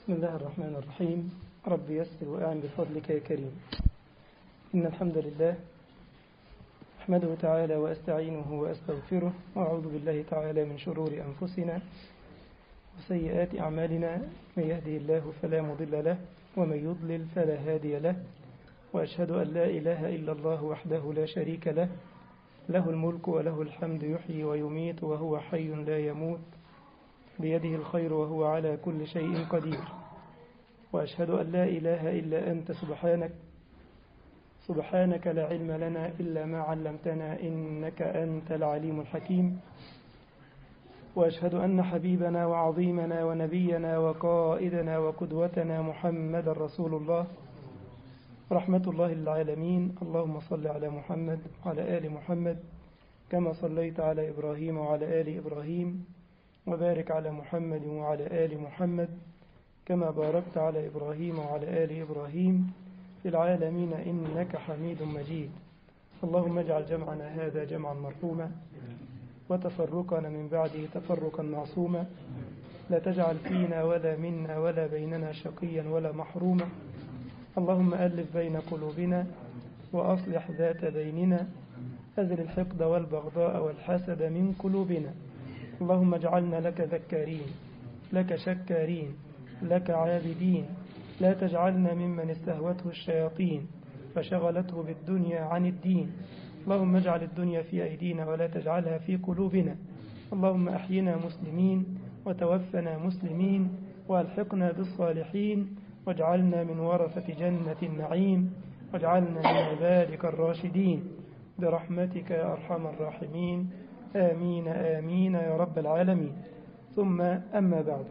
بسم الله الرحمن الرحيم رب يسر وأعن بفضلك يا كريم إن الحمد لله أحمده تعالى وأستعينه وأستغفره وأعوذ بالله تعالى من شرور أنفسنا وسيئات أعمالنا من يهده الله فلا مضل له ومن يضلل فلا هادي له وأشهد أن لا إله إلا الله وحده لا شريك له له الملك وله الحمد يحيي ويميت وهو حي لا يموت بيده الخير وهو على كل شيء قدير وأشهد أن لا إله إلا أنت سبحانك سبحانك لا علم لنا إلا ما علمتنا إنك أنت العليم الحكيم وأشهد أن حبيبنا وعظيمنا ونبينا وقائدنا وقدوتنا محمد رسول الله رحمة الله للعالمين اللهم صل على محمد وعلى آل محمد كما صليت على إبراهيم وعلى آل إبراهيم وبارك على محمد وعلى آل محمد كما باركت على إبراهيم وعلى آل إبراهيم في العالمين إنك حميد مجيد اللهم اجعل جمعنا هذا جمعا مرحوما وتفرقنا من بعده تفرقا معصوما لا تجعل فينا ولا منا ولا بيننا شقيا ولا محروما اللهم ألف بين قلوبنا وأصلح ذات بيننا أزل الحقد والبغضاء والحسد من قلوبنا اللهم اجعلنا لك ذكارين لك شكارين لك عابدين لا تجعلنا ممن استهوته الشياطين فشغلته بالدنيا عن الدين اللهم اجعل الدنيا في أيدينا ولا تجعلها في قلوبنا اللهم أحينا مسلمين وتوفنا مسلمين والحقنا بالصالحين واجعلنا من ورثة جنة النعيم واجعلنا من عبادك الراشدين برحمتك يا أرحم الراحمين آمين آمين يا رب العالمين ثم أما بعد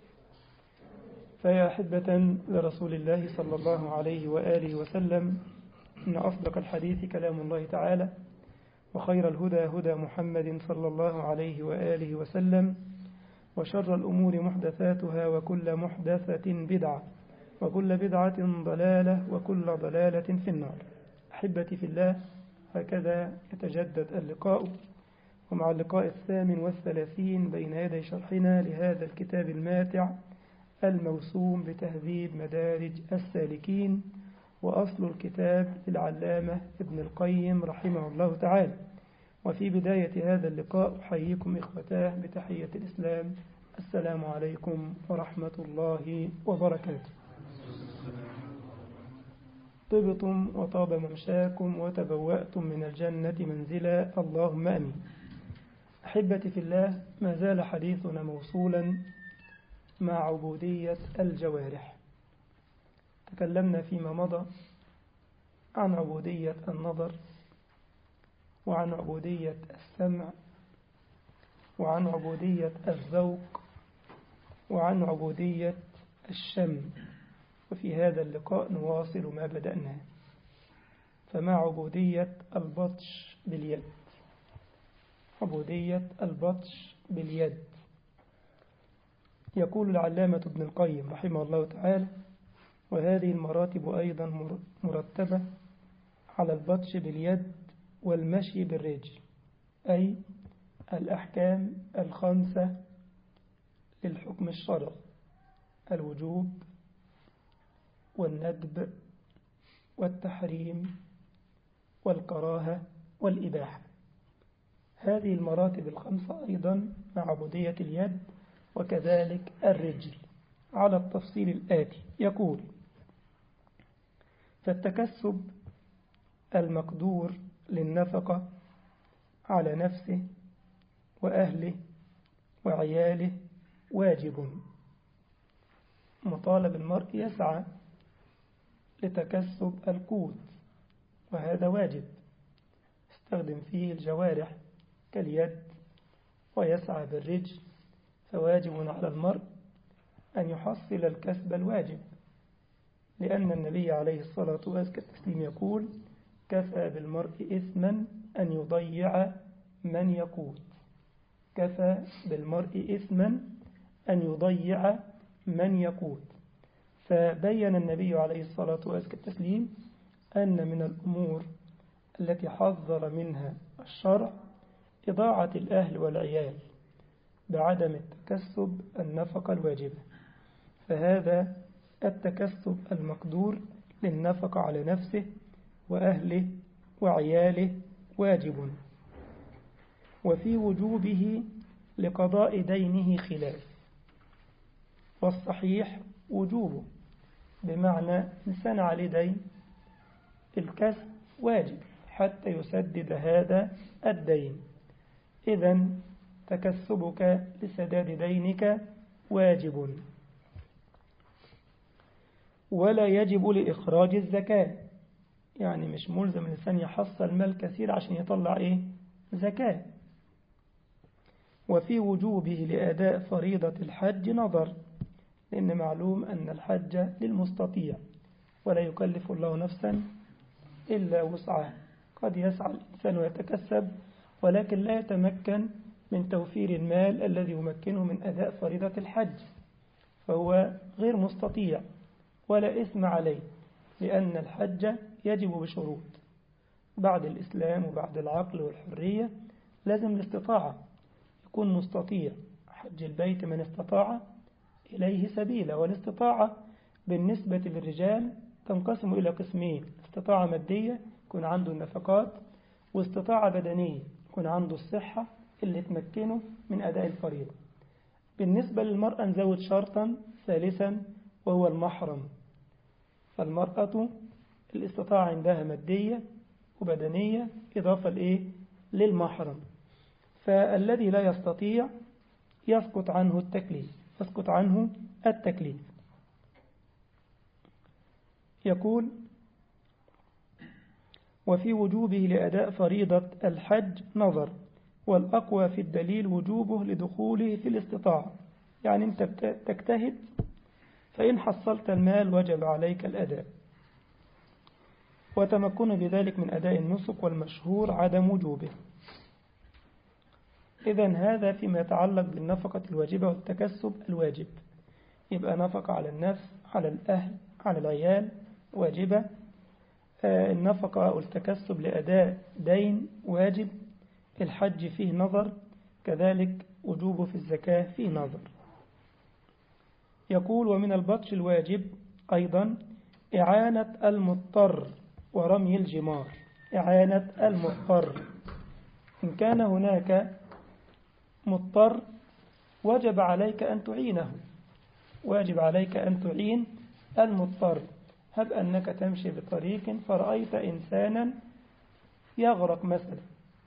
فيا أحبة لرسول الله صلى الله عليه وآله وسلم إن أصدق الحديث كلام الله تعالى وخير الهدى هدى محمد صلى الله عليه وآله وسلم وشر الأمور محدثاتها وكل محدثة بدعة وكل بدعة ضلالة وكل ضلالة في النار أحبتي في الله هكذا يتجدد اللقاء ومع اللقاء الثامن والثلاثين بين يدي شرحنا لهذا الكتاب الماتع الموسوم بتهذيب مدارج السالكين وأصل الكتاب للعلامة ابن القيم رحمه الله تعالى وفي بداية هذا اللقاء أحييكم إخوتاه بتحية الإسلام السلام عليكم ورحمة الله وبركاته طبتم وطاب ممشاكم وتبوأتم من الجنة منزلا اللهم أمين أحبتي في الله ما زال حديثنا موصولا مع عبودية الجوارح تكلمنا فيما مضى عن عبودية النظر وعن عبودية السمع وعن عبودية الذوق وعن عبودية الشم وفي هذا اللقاء نواصل ما بدأناه فمع عبودية البطش باليد عبودية البطش باليد يقول العلامة ابن القيم رحمه الله تعالى وهذه المراتب أيضا مرتبة على البطش باليد والمشي بالرجل أي الأحكام الخمسة للحكم الشرعي الوجوب والندب والتحريم والكراهة والإباحة هذه المراتب الخمسة أيضا مع عبودية اليد وكذلك الرجل على التفصيل الآتي يقول فالتكسب المقدور للنفقة على نفسه وأهله وعياله واجب مطالب المرء يسعى لتكسب القوت وهذا واجب استخدم فيه الجوارح كاليد ويسعى بالرجل فواجب على المرء أن يحصل الكسب الواجب لأن النبي عليه الصلاة والسلام يقول كفى بالمرء إثما أن يضيع من يقوت كفى بالمرء إثما أن يضيع من يقوت فبين النبي عليه الصلاة والسلام أن من الأمور التي حذر منها الشرع إضاعة الأهل والعيال بعدم التكسب النفقة الواجبة فهذا التكسب المقدور للنفقة على نفسه وأهله وعياله واجب وفي وجوبه لقضاء دينه خلاف والصحيح وجوبه بمعنى إنسان عليه دين الكسب واجب حتى يسدد هذا الدين إذا تكسبك لسداد دينك واجب ولا يجب لإخراج الزكاة يعني مش ملزم الإنسان يحصل مال كثير عشان يطلع إيه زكاة وفي وجوبه لأداء فريضة الحج نظر لأن معلوم أن الحج للمستطيع ولا يكلف الله نفسا إلا وسعها قد يسعى الإنسان ويتكسب ولكن لا يتمكن من توفير المال الذي يمكنه من أداء فريضة الحج فهو غير مستطيع ولا إثم عليه لأن الحج يجب بشروط بعد الإسلام وبعد العقل والحرية لازم الاستطاعة يكون مستطيع حج البيت من استطاع إليه سبيلا والاستطاعة بالنسبة للرجال تنقسم إلى قسمين استطاعة مادية يكون عنده النفقات واستطاعة بدنية يكون عنده الصحة اللي تمكنه من أداء الفريضة بالنسبة للمرأة نزود شرطا ثالثا وهو المحرم فالمرأة الاستطاعة عندها مادية وبدنية إضافة لإيه؟ للمحرم فالذي لا يستطيع يسقط عنه التكليف يسقط عنه التكليف يقول وفي وجوبه لأداء فريضة الحج نظر والأقوى في الدليل وجوبه لدخوله في الاستطاعة يعني أنت تجتهد فإن حصلت المال وجب عليك الأداء وتمكن بذلك من أداء النسك والمشهور عدم وجوبه إذا هذا فيما يتعلق بالنفقة الواجبة والتكسب الواجب يبقى نفقة على النفس على الأهل على العيال واجبة النفقة والتكسب لأداء دين واجب الحج فيه نظر كذلك وجوبه في الزكاة فيه نظر يقول ومن البطش الواجب أيضا إعانة المضطر ورمي الجمار إعانة المضطر إن كان هناك مضطر وجب عليك أن تعينه واجب عليك أن تعين المضطر هب أنك تمشي بطريق فرأيت إنسانا يغرق مثلا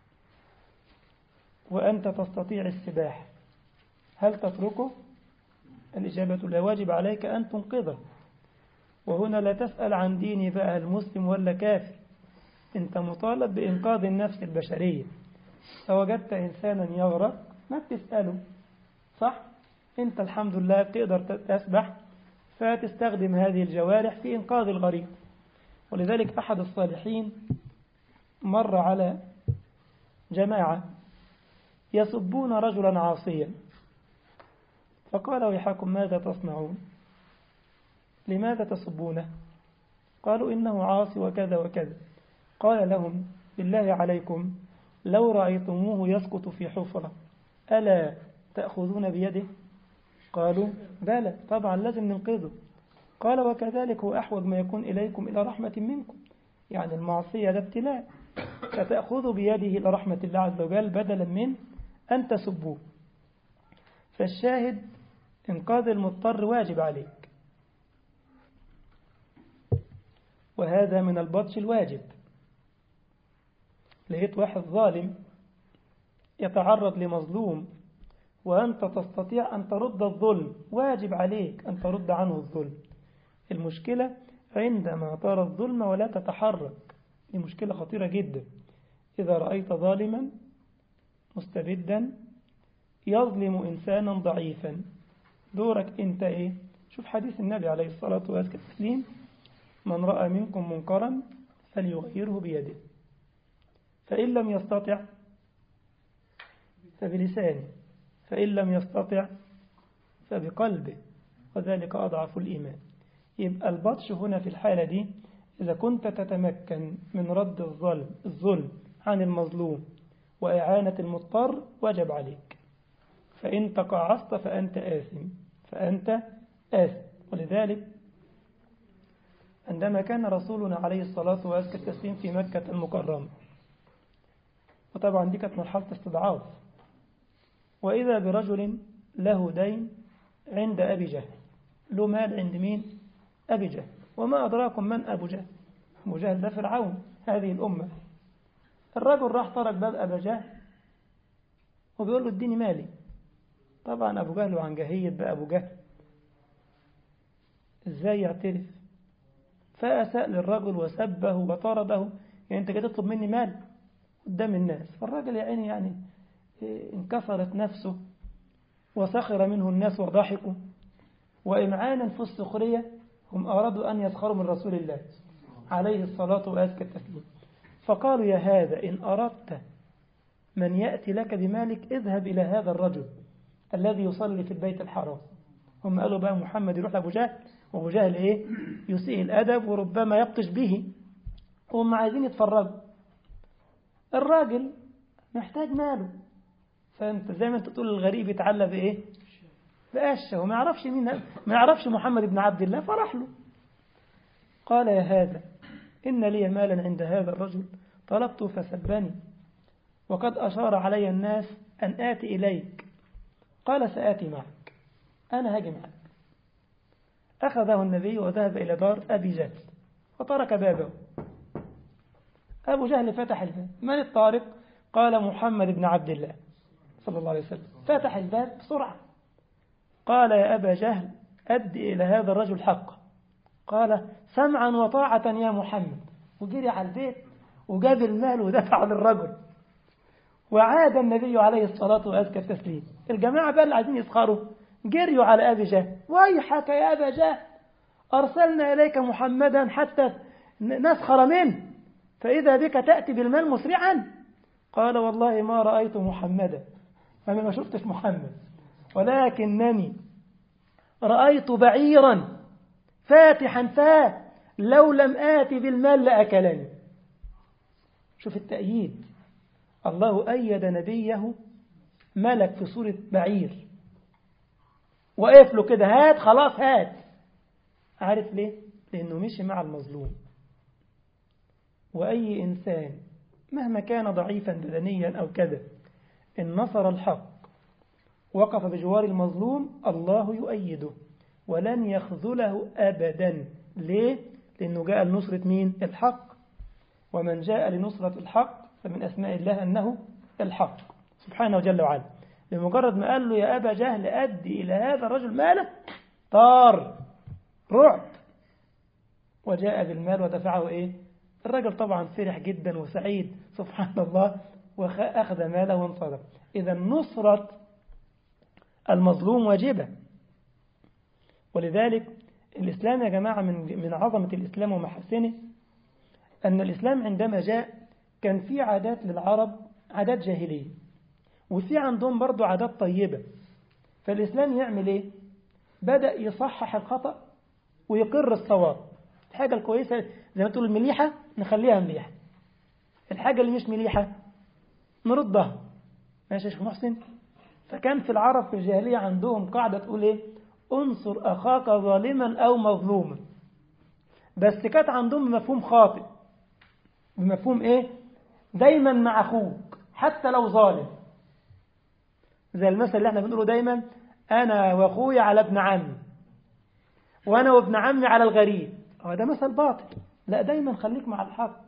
وأنت تستطيع السباحة هل تتركه؟ الإجابة لا واجب عليك أن تنقذه وهنا لا تسأل عن ديني بقى المسلم ولا كافر أنت مطالب بإنقاذ النفس البشرية فوجدت إنسانا يغرق ما بتسأله صح؟ أنت الحمد لله بتقدر تسبح فتستخدم هذه الجوارح في إنقاذ الغريق ولذلك أحد الصالحين مر على جماعة يسبون رجلا عاصيا فقال ويحكم ماذا تصنعون لماذا تسبونه قالوا إنه عاصي وكذا وكذا قال لهم بالله عليكم لو رأيتموه يسقط في حفرة ألا تأخذون بيده قالوا بلى طبعا لازم ننقذه قال وكذلك هو أحوج ما يكون إليكم إلى رحمة منكم يعني المعصية ده ابتلاء فتأخذوا بيده إلى رحمة الله عز وجل بدلا من أن تسبوه فالشاهد إنقاذ المضطر واجب عليك وهذا من البطش الواجب لقيت واحد ظالم يتعرض لمظلوم وأنت تستطيع أن ترد الظلم واجب عليك أن ترد عنه الظلم المشكلة عندما ترى الظلم ولا تتحرك دي مشكلة خطيرة جدا إذا رأيت ظالما مستبدا يظلم إنسانا ضعيفا دورك أنت إيه شوف حديث النبي عليه الصلاة والسلام من رأى منكم منكرا فليغيره بيده فإن لم يستطع فبلسانه فإن لم يستطع فبقلبه وذلك أضعف الإيمان يبقى البطش هنا في الحالة دي إذا كنت تتمكن من رد الظلم الظلم عن المظلوم وإعانة المضطر وجب عليك فإن تقاعست فأنت آثم فأنت آثم ولذلك عندما كان رسولنا عليه الصلاة وأزكى التسليم في مكة المكرمة وطبعا دي كانت مرحلة استضعاف وإذا برجل له دين عند أبي جهل له مال عند مين أبي جهل وما أدراكم من أبو جهل أبو جهل ده فرعون هذه الأمة الرجل راح طرق باب أبا جهل وبيقول له اديني مالي طبعا أبو جهل وعنجهية بأبو جهل إزاي يعترف فأساء للرجل وسبه وطرده يعني أنت جاي تطلب مني مال قدام الناس فالراجل يا عيني يعني انكسرت نفسه وسخر منه الناس وضحكوا وإمعانا في السخرية هم أرادوا أن يسخروا من رسول الله عليه الصلاة وأزكى التسليم فقالوا يا هذا إن أردت من يأتي لك بمالك اذهب إلى هذا الرجل الذي يصلي في البيت الحرام هم قالوا بقى محمد يروح لأبو جهل وأبو جهل إيه يسيء الأدب وربما يبطش به هم عايزين يتفرجوا الراجل محتاج ماله فأنت زي ما أنت تقول الغريب يتعلى بإيه بقشة وما يعرفش مين ما يعرفش محمد بن عبد الله فرح له قال يا هذا إن لي مالا عند هذا الرجل طلبته فسبني وقد أشار علي الناس أن آتي إليك قال سآتي معك أنا هاجي معك أخذه النبي وذهب إلى دار أبي جهل وترك بابه أبو جهل فتح الباب من الطارق قال محمد بن عبد الله صلى الله عليه وسلم فتح الباب بسرعة قال يا أبا جهل أد إلى هذا الرجل حقه قال سمعا وطاعة يا محمد وجري على البيت وجاب المال ودفعه للرجل وعاد النبي عليه الصلاة وأزكى التسليم الجماعة بقى اللي عايزين يسخروا جريوا على أبي جهل ويحك يا أبا جهل أرسلنا إليك محمدا حتى نسخر منه فإذا بك تأتي بالمال مسرعا قال والله ما رأيت محمدا أنا ما شفتش محمد ولكنني رأيت بعيرا فاتحا فاه لو لم آتي بالمال لأكلني شوف التأييد الله أيد نبيه ملك في صورة بعير وقف له كده هات خلاص هات عارف ليه لأنه مشي مع المظلوم وأي إنسان مهما كان ضعيفا بدنيا أو كذا إن نصر الحق وقف بجوار المظلوم الله يؤيده ولن يخذله أبدا ليه؟ لأنه جاء لنصرة مين؟ الحق ومن جاء لنصرة الحق فمن أسماء الله أنه الحق سبحانه جل وعلا بمجرد ما قال له يا أبا جهل أدي إلى هذا الرجل ماله طار رعب وجاء بالمال ودفعه إيه الرجل طبعا فرح جدا وسعيد سبحان الله وأخذ ماله وانصرف إذا نصرة المظلوم واجبة ولذلك الإسلام يا جماعة من من عظمة الإسلام ومحاسنه أن الإسلام عندما جاء كان في عادات للعرب عادات جاهلية وفي عندهم برضو عادات طيبة فالإسلام يعمل إيه بدأ يصحح الخطأ ويقر الصواب الحاجة الكويسة زي ما تقول المليحة نخليها مليحة الحاجة اللي مش مليحة نردها ماشي يا شيخ محسن فكان في العرب في الجاهلية عندهم قاعدة تقول إيه انصر أخاك ظالما أو مظلوما بس كانت عندهم بمفهوم خاطئ بمفهوم إيه دايما مع أخوك حتى لو ظالم زي المثل اللي احنا بنقوله دايما أنا وأخوي على ابن عمي وأنا وابن عمي على الغريب هو ده مثل باطل لا دايما خليك مع الحق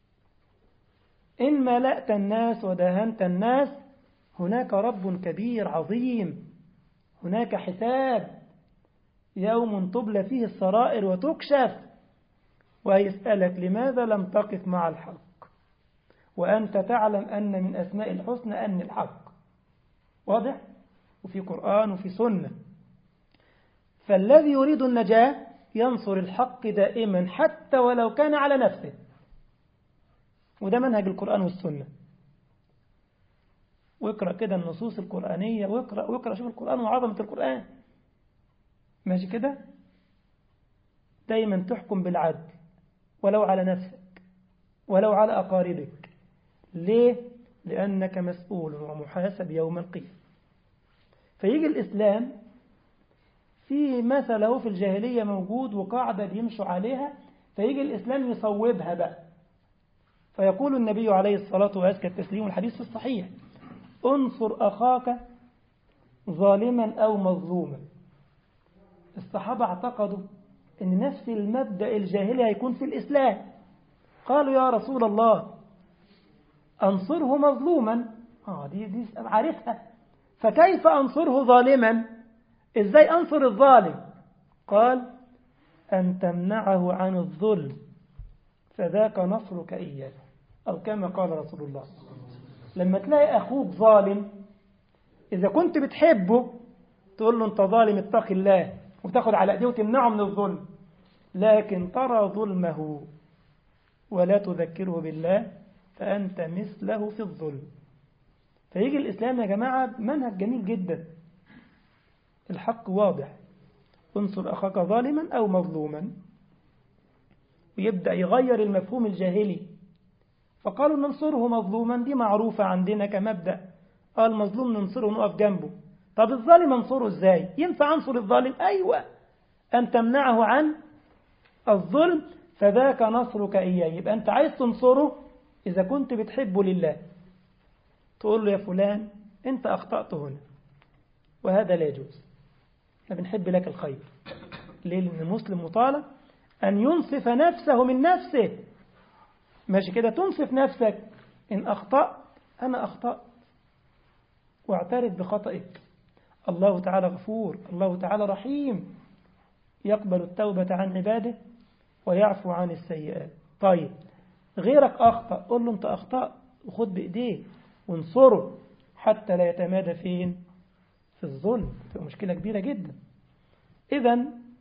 إن ملأت الناس وداهنت الناس هناك رب كبير عظيم هناك حساب يوم تبلى فيه السرائر وتكشف ويسألك لماذا لم تقف مع الحق وأنت تعلم أن من أسماء الحسنى أن الحق واضح وفي قرآن وفي سنة فالذي يريد النجاة ينصر الحق دائما حتى ولو كان على نفسه وده منهج القرآن والسنة واقرأ كده النصوص القرآنية واقرأ واقرأ شوف القرآن وعظمة القرآن ماشي كده دايما تحكم بالعدل ولو على نفسك ولو على أقاربك ليه؟ لأنك مسؤول ومحاسب يوم القيامة فيجي الإسلام في مثل اهو في الجاهلية موجود وقاعدة بيمشوا عليها فيجي الإسلام يصوبها بقى فيقول النبي عليه الصلاة وأزكى التسليم الحديث في الصحيح انصر أخاك ظالما أو مظلوما الصحابة اعتقدوا أن نفس المبدأ الجاهلي هيكون في الإسلام قالوا يا رسول الله أنصره مظلوما آه دي, دي عارفها فكيف أنصره ظالما إزاي أنصر الظالم قال أن تمنعه عن الظلم فذاك نصرك إياه أو كما قال رسول الله لما تلاقي أخوك ظالم إذا كنت بتحبه تقول له أنت ظالم اتق الله وتاخد على أيديه وتمنعه من الظلم لكن ترى ظلمه ولا تذكره بالله فأنت مثله في الظلم فيجي الإسلام يا جماعة منهج جميل جدا الحق واضح انصر أخاك ظالما أو مظلوما ويبدأ يغير المفهوم الجاهلي فقالوا ننصره مظلوما دي معروفة عندنا كمبدأ قال مظلوم ننصره ونقف جنبه طب الظالم انصره ازاي ينفع انصر الظالم أيوة أن تمنعه عن الظلم فذاك نصرك إياه يبقى أنت عايز تنصره إذا كنت بتحبه لله تقول له يا فلان أنت أخطأت هنا وهذا لا يجوز احنا بنحب لك الخير ليه لأن المسلم مطالب أن ينصف نفسه من نفسه ماشي كده تنصف نفسك إن أخطأت أنا أخطأت واعترف بخطئك الله تعالى غفور الله تعالى رحيم يقبل التوبة عن عباده ويعفو عن السيئات طيب غيرك أخطأ قل له أنت أخطأ وخد بإيديه وانصره حتى لا يتمادى فين في الظلم تبقى مشكلة كبيرة جدا إذا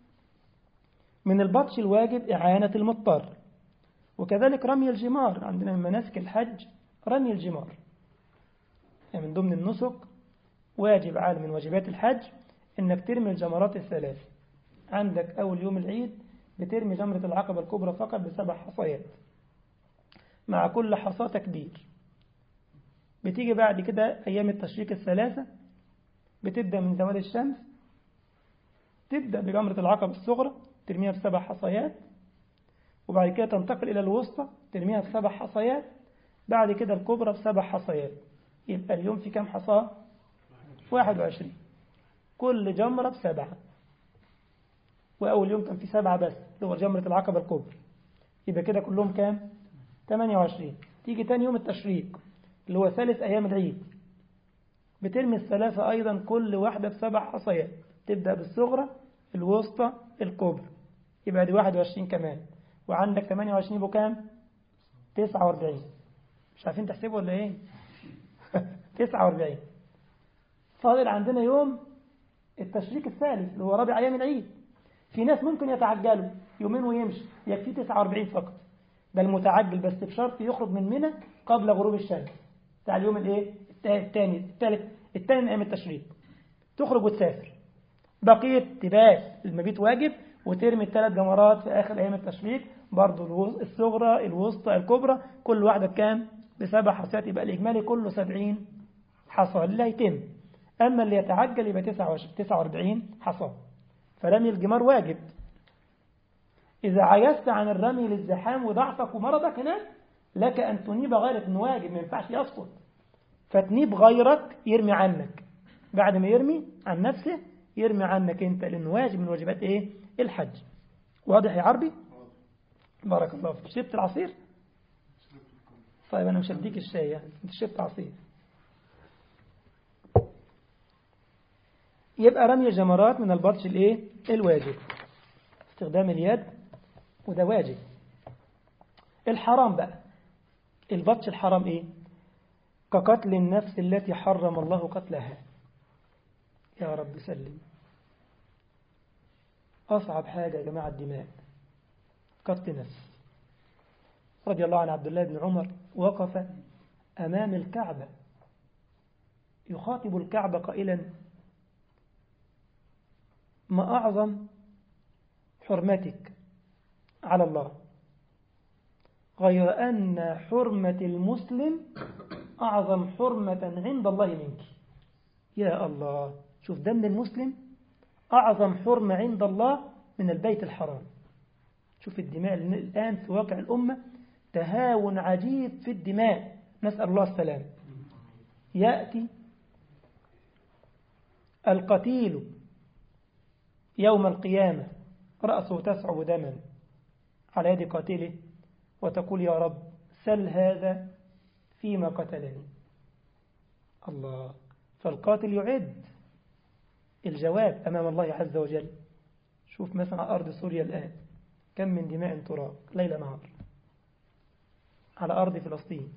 من البطش الواجب إعانة المضطر وكذلك رمي الجمار عندنا من مناسك الحج رمي الجمار يعني من ضمن النسك واجب عالم من واجبات الحج انك ترمي الجمرات الثلاث عندك أول يوم العيد بترمي جمرة العقبة الكبرى فقط بسبع حصيات مع كل حصاة تكبير بتيجي بعد كده أيام التشريق الثلاثة بتبدأ من زوال الشمس تبدأ بجمرة العقبة الصغرى ترميها بسبع حصيات وبعد كده تنتقل إلى الوسطى ترميها بسبع حصيات بعد كده الكبرى بسبع حصيات يبقى اليوم في كام حصاة 21 كل جمرة بسبعة وأول يوم كان في سبعة بس اللي هو جمرة العقبة الكبرى يبقى كده كلهم كام 28 تيجي تاني يوم التشريق اللي هو ثالث أيام العيد بترمي الثلاثة أيضا كل واحدة بسبع حصيات تبدأ بالصغرى الوسطى الكبرى يبقى دي 21 كمان وعندك 28 يبقوا كام 49 مش عارفين تحسبوا ولا ايه 49 فاضل عندنا يوم التشريق الثالث اللي هو رابع أيام العيد في ناس ممكن يتعجلوا يومين ويمشي يكفي 49 فقط ده المتعجل بس بشرط يخرج من منى قبل غروب الشمس بتاع اليوم الايه الثاني الثالث الثاني من ايام التشريق تخرج وتسافر بقيه تبات المبيت واجب وترمي الثلاث جمرات في اخر ايام التشريق برضه الصغرى الوسطى الكبرى كل واحده بكام بسبع حصيات يبقى الاجمالي كله 70 حصى اللي هيتم اما اللي يتعجل يبقى 49 حصى فرمي الجمار واجب إذا عجزت عن الرمي للزحام وضعفك ومرضك هناك لك أن تنيب غيرك إنه واجب ما ينفعش يسقط فتنيب غيرك يرمي عنك بعد ما يرمي عن نفسه يرمي عنك أنت لأنه واجب من واجبات إيه الحج واضح يا عربي بارك الله فيك شربت العصير طيب أنا مش هديك الشاي يعني أنت شربت عصير يبقى رمي الجمرات من البطش الايه الواجب استخدام اليد وده واجب الحرام بقى البطش الحرام ايه كقتل النفس التي حرم الله قتلها يا رب سلم أصعب حاجة يا جماعة الدماء قتل نفس رضي الله عن عبد الله بن عمر وقف أمام الكعبة يخاطب الكعبة قائلا ما أعظم حرمتك على الله غير أن حرمة المسلم أعظم حرمة عند الله منك يا الله شوف دم المسلم أعظم حرمة عند الله من البيت الحرام شوف الدماء الآن في واقع الأمة تهاون عجيب في الدماء نسأل الله السلام يأتي القتيل يوم القيامة رأسه تسعب دما على يد قاتله وتقول يا رب سل هذا فيما قتلني الله فالقاتل يعد الجواب أمام الله عز وجل شوف مثلا أرض سوريا الآن كم من دماء تراق ليل نهار على أرض فلسطين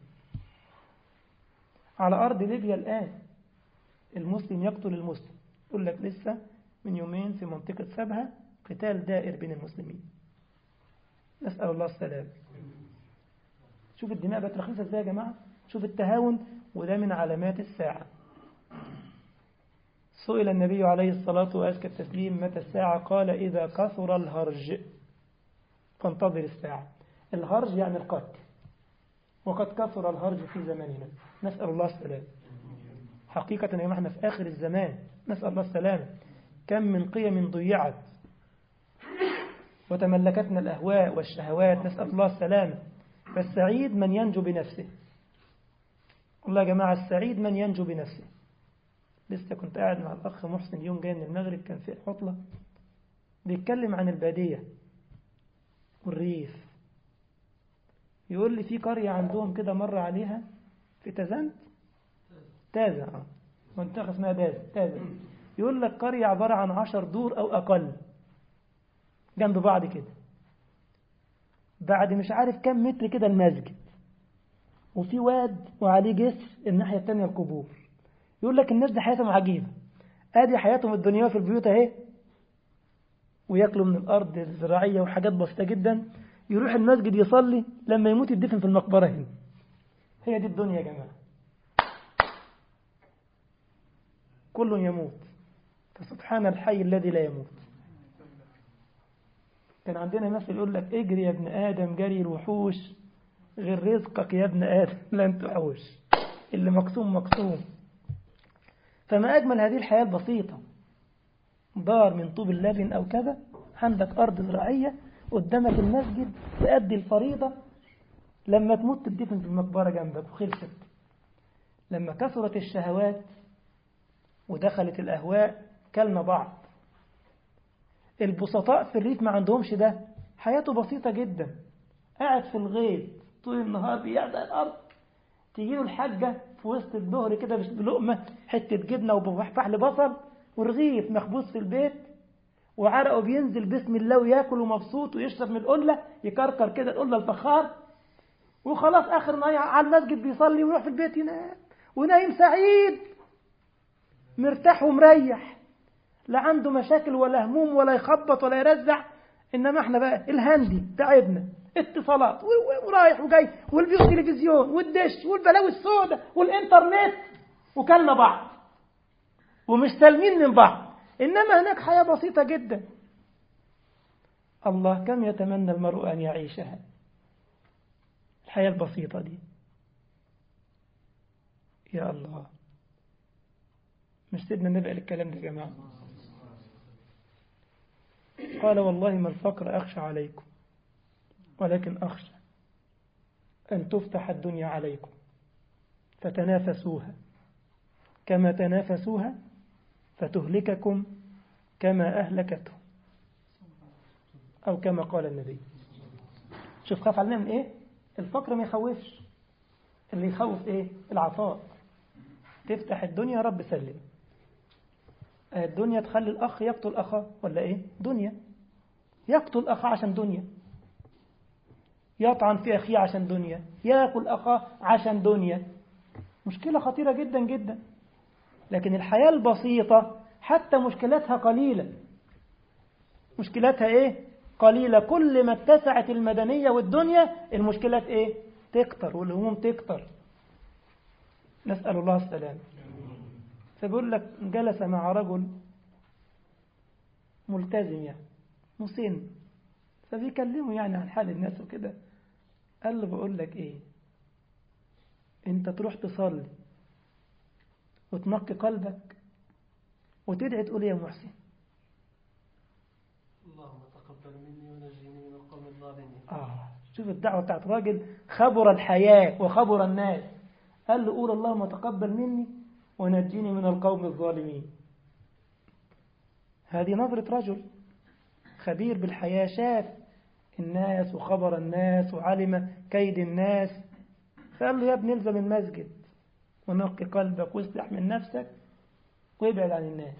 على أرض ليبيا الآن المسلم يقتل المسلم يقول لك لسه من يومين في منطقة سبها قتال دائر بين المسلمين نسأل الله السلام شوف الدماء بقت رخيصة ازاي يا جماعة شوف التهاون وده من علامات الساعة سئل النبي عليه الصلاة وأزكى التسليم متى الساعة قال إذا كثر الهرج فانتظر الساعة الهرج يعني القتل وقد كثر الهرج في زماننا نسأل الله السلام حقيقة يا جماعة احنا في آخر الزمان نسأل الله السلام كم من قيم ضيعت وتملكتنا الأهواء والشهوات نسأل الله السلام فالسعيد من ينجو بنفسه والله يا جماعة السعيد من ينجو بنفسه لسه كنت قاعد مع الأخ محسن يوم جاي من المغرب كان في حطلة بيتكلم عن البادية والريف يقول لي في قرية عندهم كده مر عليها في تزنت تازة اه منطقة اسمها تازة تازة يقول لك قرية عبارة عن عشر دور أو أقل جنب بعض كده بعد مش عارف كم متر كده المسجد وفي واد وعليه جسر الناحية التانية القبور يقول لك الناس دي حياتهم عجيبة ادي حياتهم الدنيا في البيوت اهي وياكلوا من الارض الزراعية وحاجات بسيطة جدا يروح المسجد يصلي لما يموت يدفن في المقبرة هنا هي دي الدنيا يا جماعة كل يموت فسبحان الحي الذي لا يموت كان عندنا مثل يقول لك اجري يا ابن آدم جري الوحوش غير رزقك يا ابن آدم لن تحوش اللي مقسوم مقسوم فما أجمل هذه الحياة البسيطة دار من طوب اللبن أو كذا عندك أرض زراعية قدامك المسجد تأدي الفريضة لما تموت تدفن في المقبرة جنبك وخلصت لما كثرت الشهوات ودخلت الأهواء كلنا بعض البسطاء في الريف ما عندهمش ده حياته بسيطة جدا قاعد في الغيط طول النهار بيعزق الأرض تجي له الحاجة في وسط الظهر كده بلقمة حتة جبنة وفحل بصل ورغيف مخبوز في البيت وعرقه بينزل بسم الله وياكل ومبسوط ويشرب من القلة يكركر كده القلة الفخار وخلاص آخر ما على المسجد بيصلي ويروح في البيت ينام ونايم سعيد مرتاح ومريح لا عنده مشاكل ولا هموم ولا يخبط ولا يرزع إنما احنا بقى الهندي تعبنا اتصالات ورايح وجاي والبيوت تلفزيون والدش والبلاوي السوداء والانترنت وكلنا بعض ومش سالمين من بعض إنما هناك حياة بسيطة جدا الله كم يتمنى المرء أن يعيشها الحياة البسيطة دي يا الله مش سيدنا النبي قال الكلام ده يا جماعة قال والله ما الفقر أخشى عليكم ولكن أخشى أن تفتح الدنيا عليكم فتنافسوها كما تنافسوها فتهلككم كما أهلكتهم أو كما قال النبي شوف خاف علينا من إيه الفقر ما يخوفش اللي يخوف إيه العطاء تفتح الدنيا رب سلم الدنيا تخلي الأخ يقتل أخاه ولا إيه دنيا يقتل أخاه عشان دنيا يطعن في أخيه عشان دنيا يأكل أخاه عشان دنيا مشكلة خطيرة جدا جدا لكن الحياة البسيطة حتى مشكلاتها قليلة مشكلاتها إيه قليلة كل ما اتسعت المدنية والدنيا المشكلات إيه تكتر والهموم تكتر نسأل الله السلام فبيقول لك جلس مع رجل ملتزم يعني مسن فبيكلمه يعني عن حال الناس وكده قال له بقول لك ايه انت تروح تصلي وتنقي قلبك وتدعي تقول يا محسن اللهم تقبل مني ونجيني من القوم الظالمين آه شوف الدعوة بتاعت راجل خبر الحياة وخبر الناس قال له قول اللهم تقبل مني ونجيني من القوم الظالمين هذه نظرة رجل خبير بالحياة شاف الناس وخبر الناس وعلم كيد الناس فقال له يا ابني الزم المسجد ونقي قلبك واصلح من نفسك وابعد عن الناس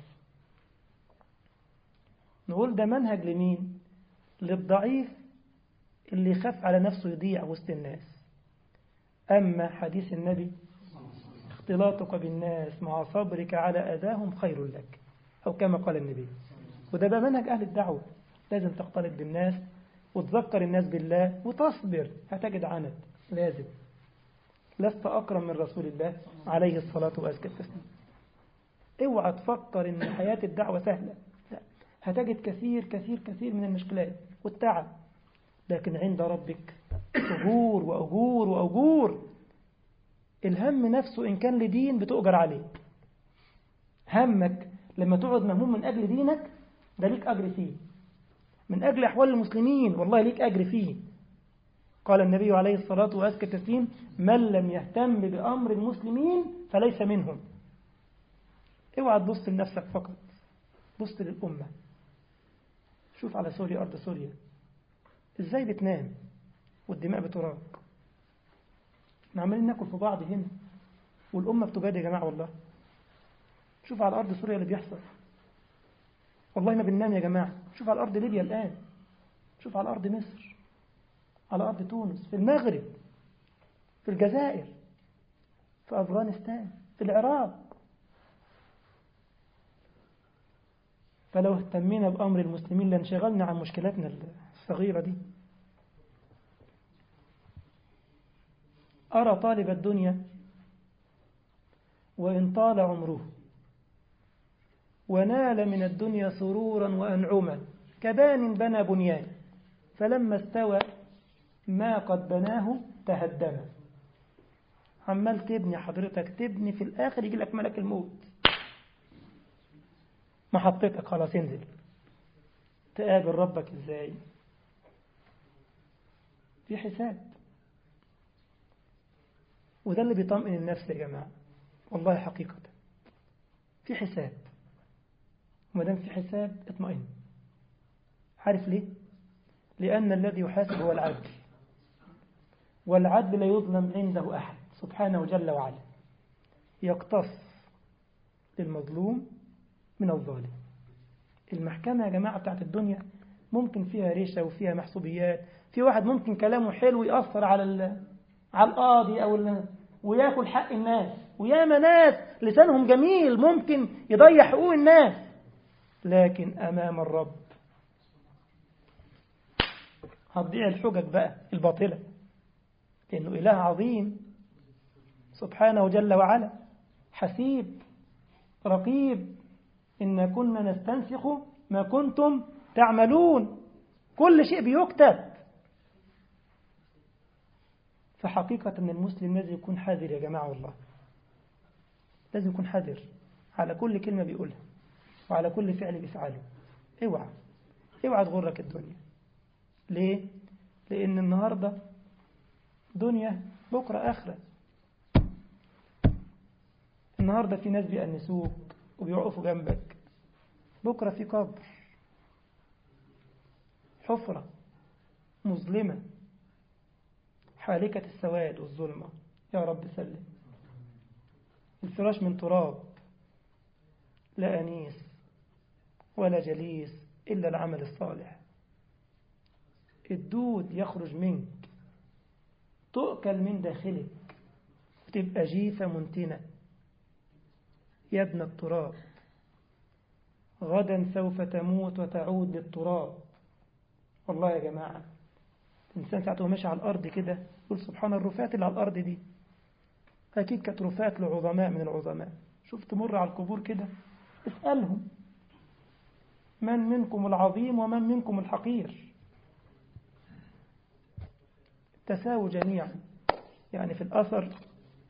نقول ده منهج لمين للضعيف اللي يخاف على نفسه يضيع وسط الناس أما حديث النبي اختلاطك بالناس مع صبرك على أذاهم خير لك أو كما قال النبي وده بقى منهج أهل الدعوة لازم تختلط بالناس وتذكر الناس بالله وتصبر هتجد عند لازم لست أكرم من رسول الله عليه الصلاة وأزكى التسليم اوعى تفكر ان حياة الدعوة سهلة لا هتجد كثير كثير كثير من المشكلات والتعب لكن عند ربك أجور وأجور وأجور الهم نفسه إن كان لدين بتؤجر عليه همك لما تقعد مهموم من أجل دينك ده ليك أجر فيه من أجل أحوال المسلمين والله ليك أجر فيه قال النبي عليه الصلاة وأزكى التسليم من لم يهتم بأمر المسلمين فليس منهم اوعى تبص لنفسك فقط بص للأمة شوف على سوريا أرض سوريا إزاي بتنام والدماء بتراق احنا عمالين ناكل في بعض هنا والأمة بتباد يا جماعة والله شوف على أرض سوريا اللي بيحصل والله ما بننام يا جماعة شوف على أرض ليبيا الآن شوف على أرض مصر على أرض تونس في المغرب في الجزائر في أفغانستان في العراق فلو اهتمينا بأمر المسلمين لانشغلنا عن مشكلاتنا الصغيرة دي أرى طالب الدنيا وإن طال عمره ونال من الدنيا سرورا وأنعما كبان بنى بنيان فلما استوى ما قد بناه تهدم عمال تبني حضرتك تبني في الآخر يجي لك ملك الموت محطتك خلاص انزل تقابل ربك ازاي في حساب وده اللي بيطمئن النفس يا جماعة والله حقيقة في حساب وما دام في حساب اطمئن عارف ليه لأن الذي يحاسب هو العدل والعدل لا يظلم عنده أحد سبحانه جل وعلا يقتص للمظلوم من الظالم المحكمة يا جماعة بتاعت الدنيا ممكن فيها ريشة وفيها محسوبيات في واحد ممكن كلامه حلو يأثر على ال... على القاضي أو ال... وياكل حق الناس وياما ناس لسانهم جميل ممكن يضيع حقوق الناس لكن أمام الرب هتضيع الحجج بقى الباطلة لأنه إله عظيم سبحانه جل وعلا حسيب رقيب إن كنا نستنسخ ما كنتم تعملون كل شيء بيكتب فحقيقة أن المسلم لازم يكون حذر يا جماعة والله لازم يكون حذر على كل كلمة بيقولها وعلى كل فعل بيفعله اوعى اوعى تغرك الدنيا ليه؟ لأن النهاردة دنيا بكرة آخرة النهاردة في ناس بيأنسوك وبيقفوا جنبك بكرة في قبر حفرة مظلمة حالكة السواد والظلمة يا رب سلم الفراش من تراب لا أنيس ولا جليس إلا العمل الصالح الدود يخرج منك تؤكل من داخلك وتبقى جيفة منتنة يا ابن التراب غدا سوف تموت وتعود للتراب والله يا جماعة الإنسان ساعته ماشي على الأرض كده يقول سبحان الرفات اللي على الأرض دي أكيد كانت رفات لعظماء من العظماء شوف تمر على القبور كده اسألهم من منكم العظيم ومن منكم الحقير تساووا جميعا يعني في الأثر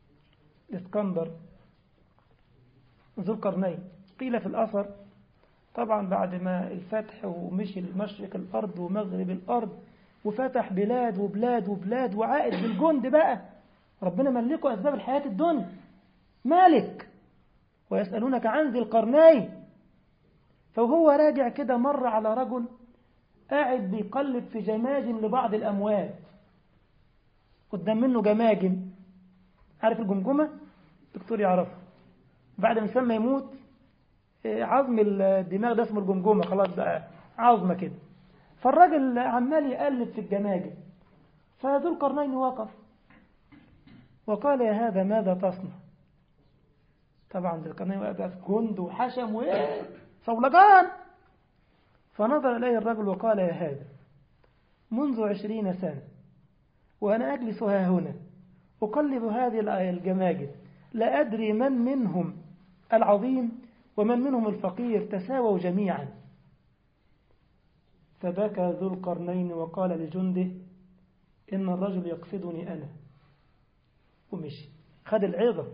الإسكندر ذو القرنين قيل في الأثر طبعا بعد ما الفتح ومشي المشرق الأرض ومغرب الأرض وفتح بلاد وبلاد وبلاد وعائد بالجند بقى ربنا ملكه أسباب الحياة الدنيا مالك ويسألونك عن ذي القرنين فهو راجع كده مر على رجل قاعد بيقلب في جماجم لبعض الأموات قدام منه جماجم عارف الجمجمة؟ الدكتور يعرفها بعد ما الإنسان ما يموت عظم الدماغ ده اسمه الجمجمة خلاص بقى عظمة كده فالراجل عمال يقلب في الجماجم فذو القرنين وقف وقال يا هذا ماذا تصنع طبعا ذو القرنين وقف جند وحشم وصولجان فنظر إليه الرجل وقال يا هذا منذ عشرين سنة وأنا أجلس ها هنا أقلب هذه الجماجم لا أدري من منهم العظيم ومن منهم الفقير تساووا جميعا فبكى ذو القرنين وقال لجنده إن الرجل يقصدني أنا ومشي خد العظة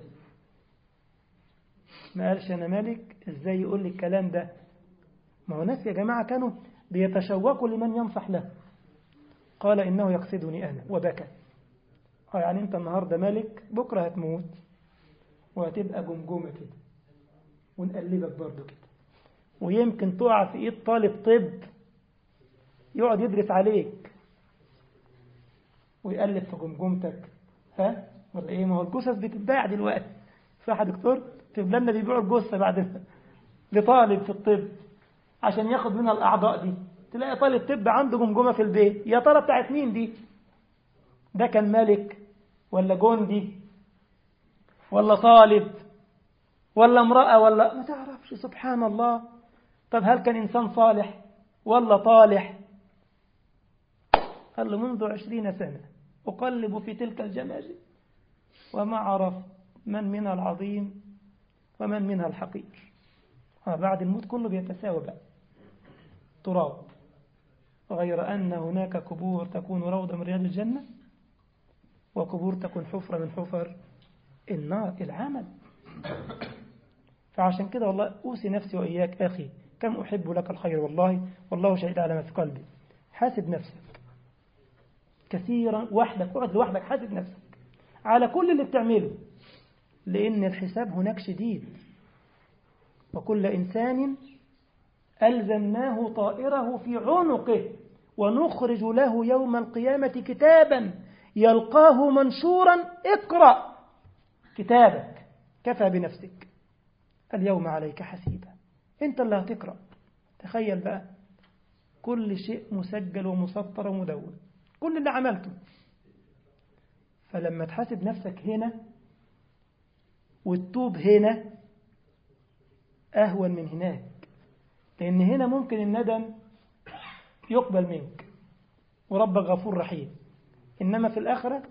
ما قالش أنا ملك إزاي يقول لي الكلام ده ما هو ناس يا جماعة كانوا بيتشوقوا لمن ينصح له قال إنه يقصدني أنا وبكى آه يعني أنت النهاردة ملك بكرة هتموت وهتبقى جمجمة كده ونقلبك برضو كده ويمكن تقع في إيد طالب طب يقعد يدرس عليك ويقلب في جمجمتك ها ولا ايه ما هو الجثث بتتباع دلوقتي صح يا دكتور في بلادنا بيبيعوا الجثه بعد لطالب في الطب عشان ياخد منها الاعضاء دي تلاقي طالب طب عنده جمجمه في البيت يا ترى بتاعت مين دي ده كان ملك ولا جندي ولا طالب ولا امرأة ولا ما تعرفش سبحان الله طب هل كان إنسان صالح ولا طالح قال له منذ عشرين سنة أقلب في تلك الجماجم وما عرف من منها العظيم ومن منها الحقير آه بعد الموت كله بيتساوى بقى تراب غير أن هناك قبور تكون روضة من رياض الجنة وقبور تكون حفرة من حفر النار العمل فعشان كده والله أوصي نفسي وإياك أخي كم أحب لك الخير والله والله شهيد على ما في قلبي حاسب نفسك كثيرا وحدك اقعد لوحدك حاسب نفسك على كل اللي بتعمله لأن الحساب هناك شديد وكل إنسان ألزمناه طائره في عنقه ونخرج له يوم القيامة كتابا يلقاه منشورا اقرأ كتابك كفى بنفسك اليوم عليك حسيبا انت اللي هتقرأ تخيل بقى كل شيء مسجل ومسطر ومدون كل اللي عملته فلما تحاسب نفسك هنا وتتوب هنا أهون من هناك لأن هنا ممكن الندم يقبل منك وربك غفور رحيم إنما في الآخرة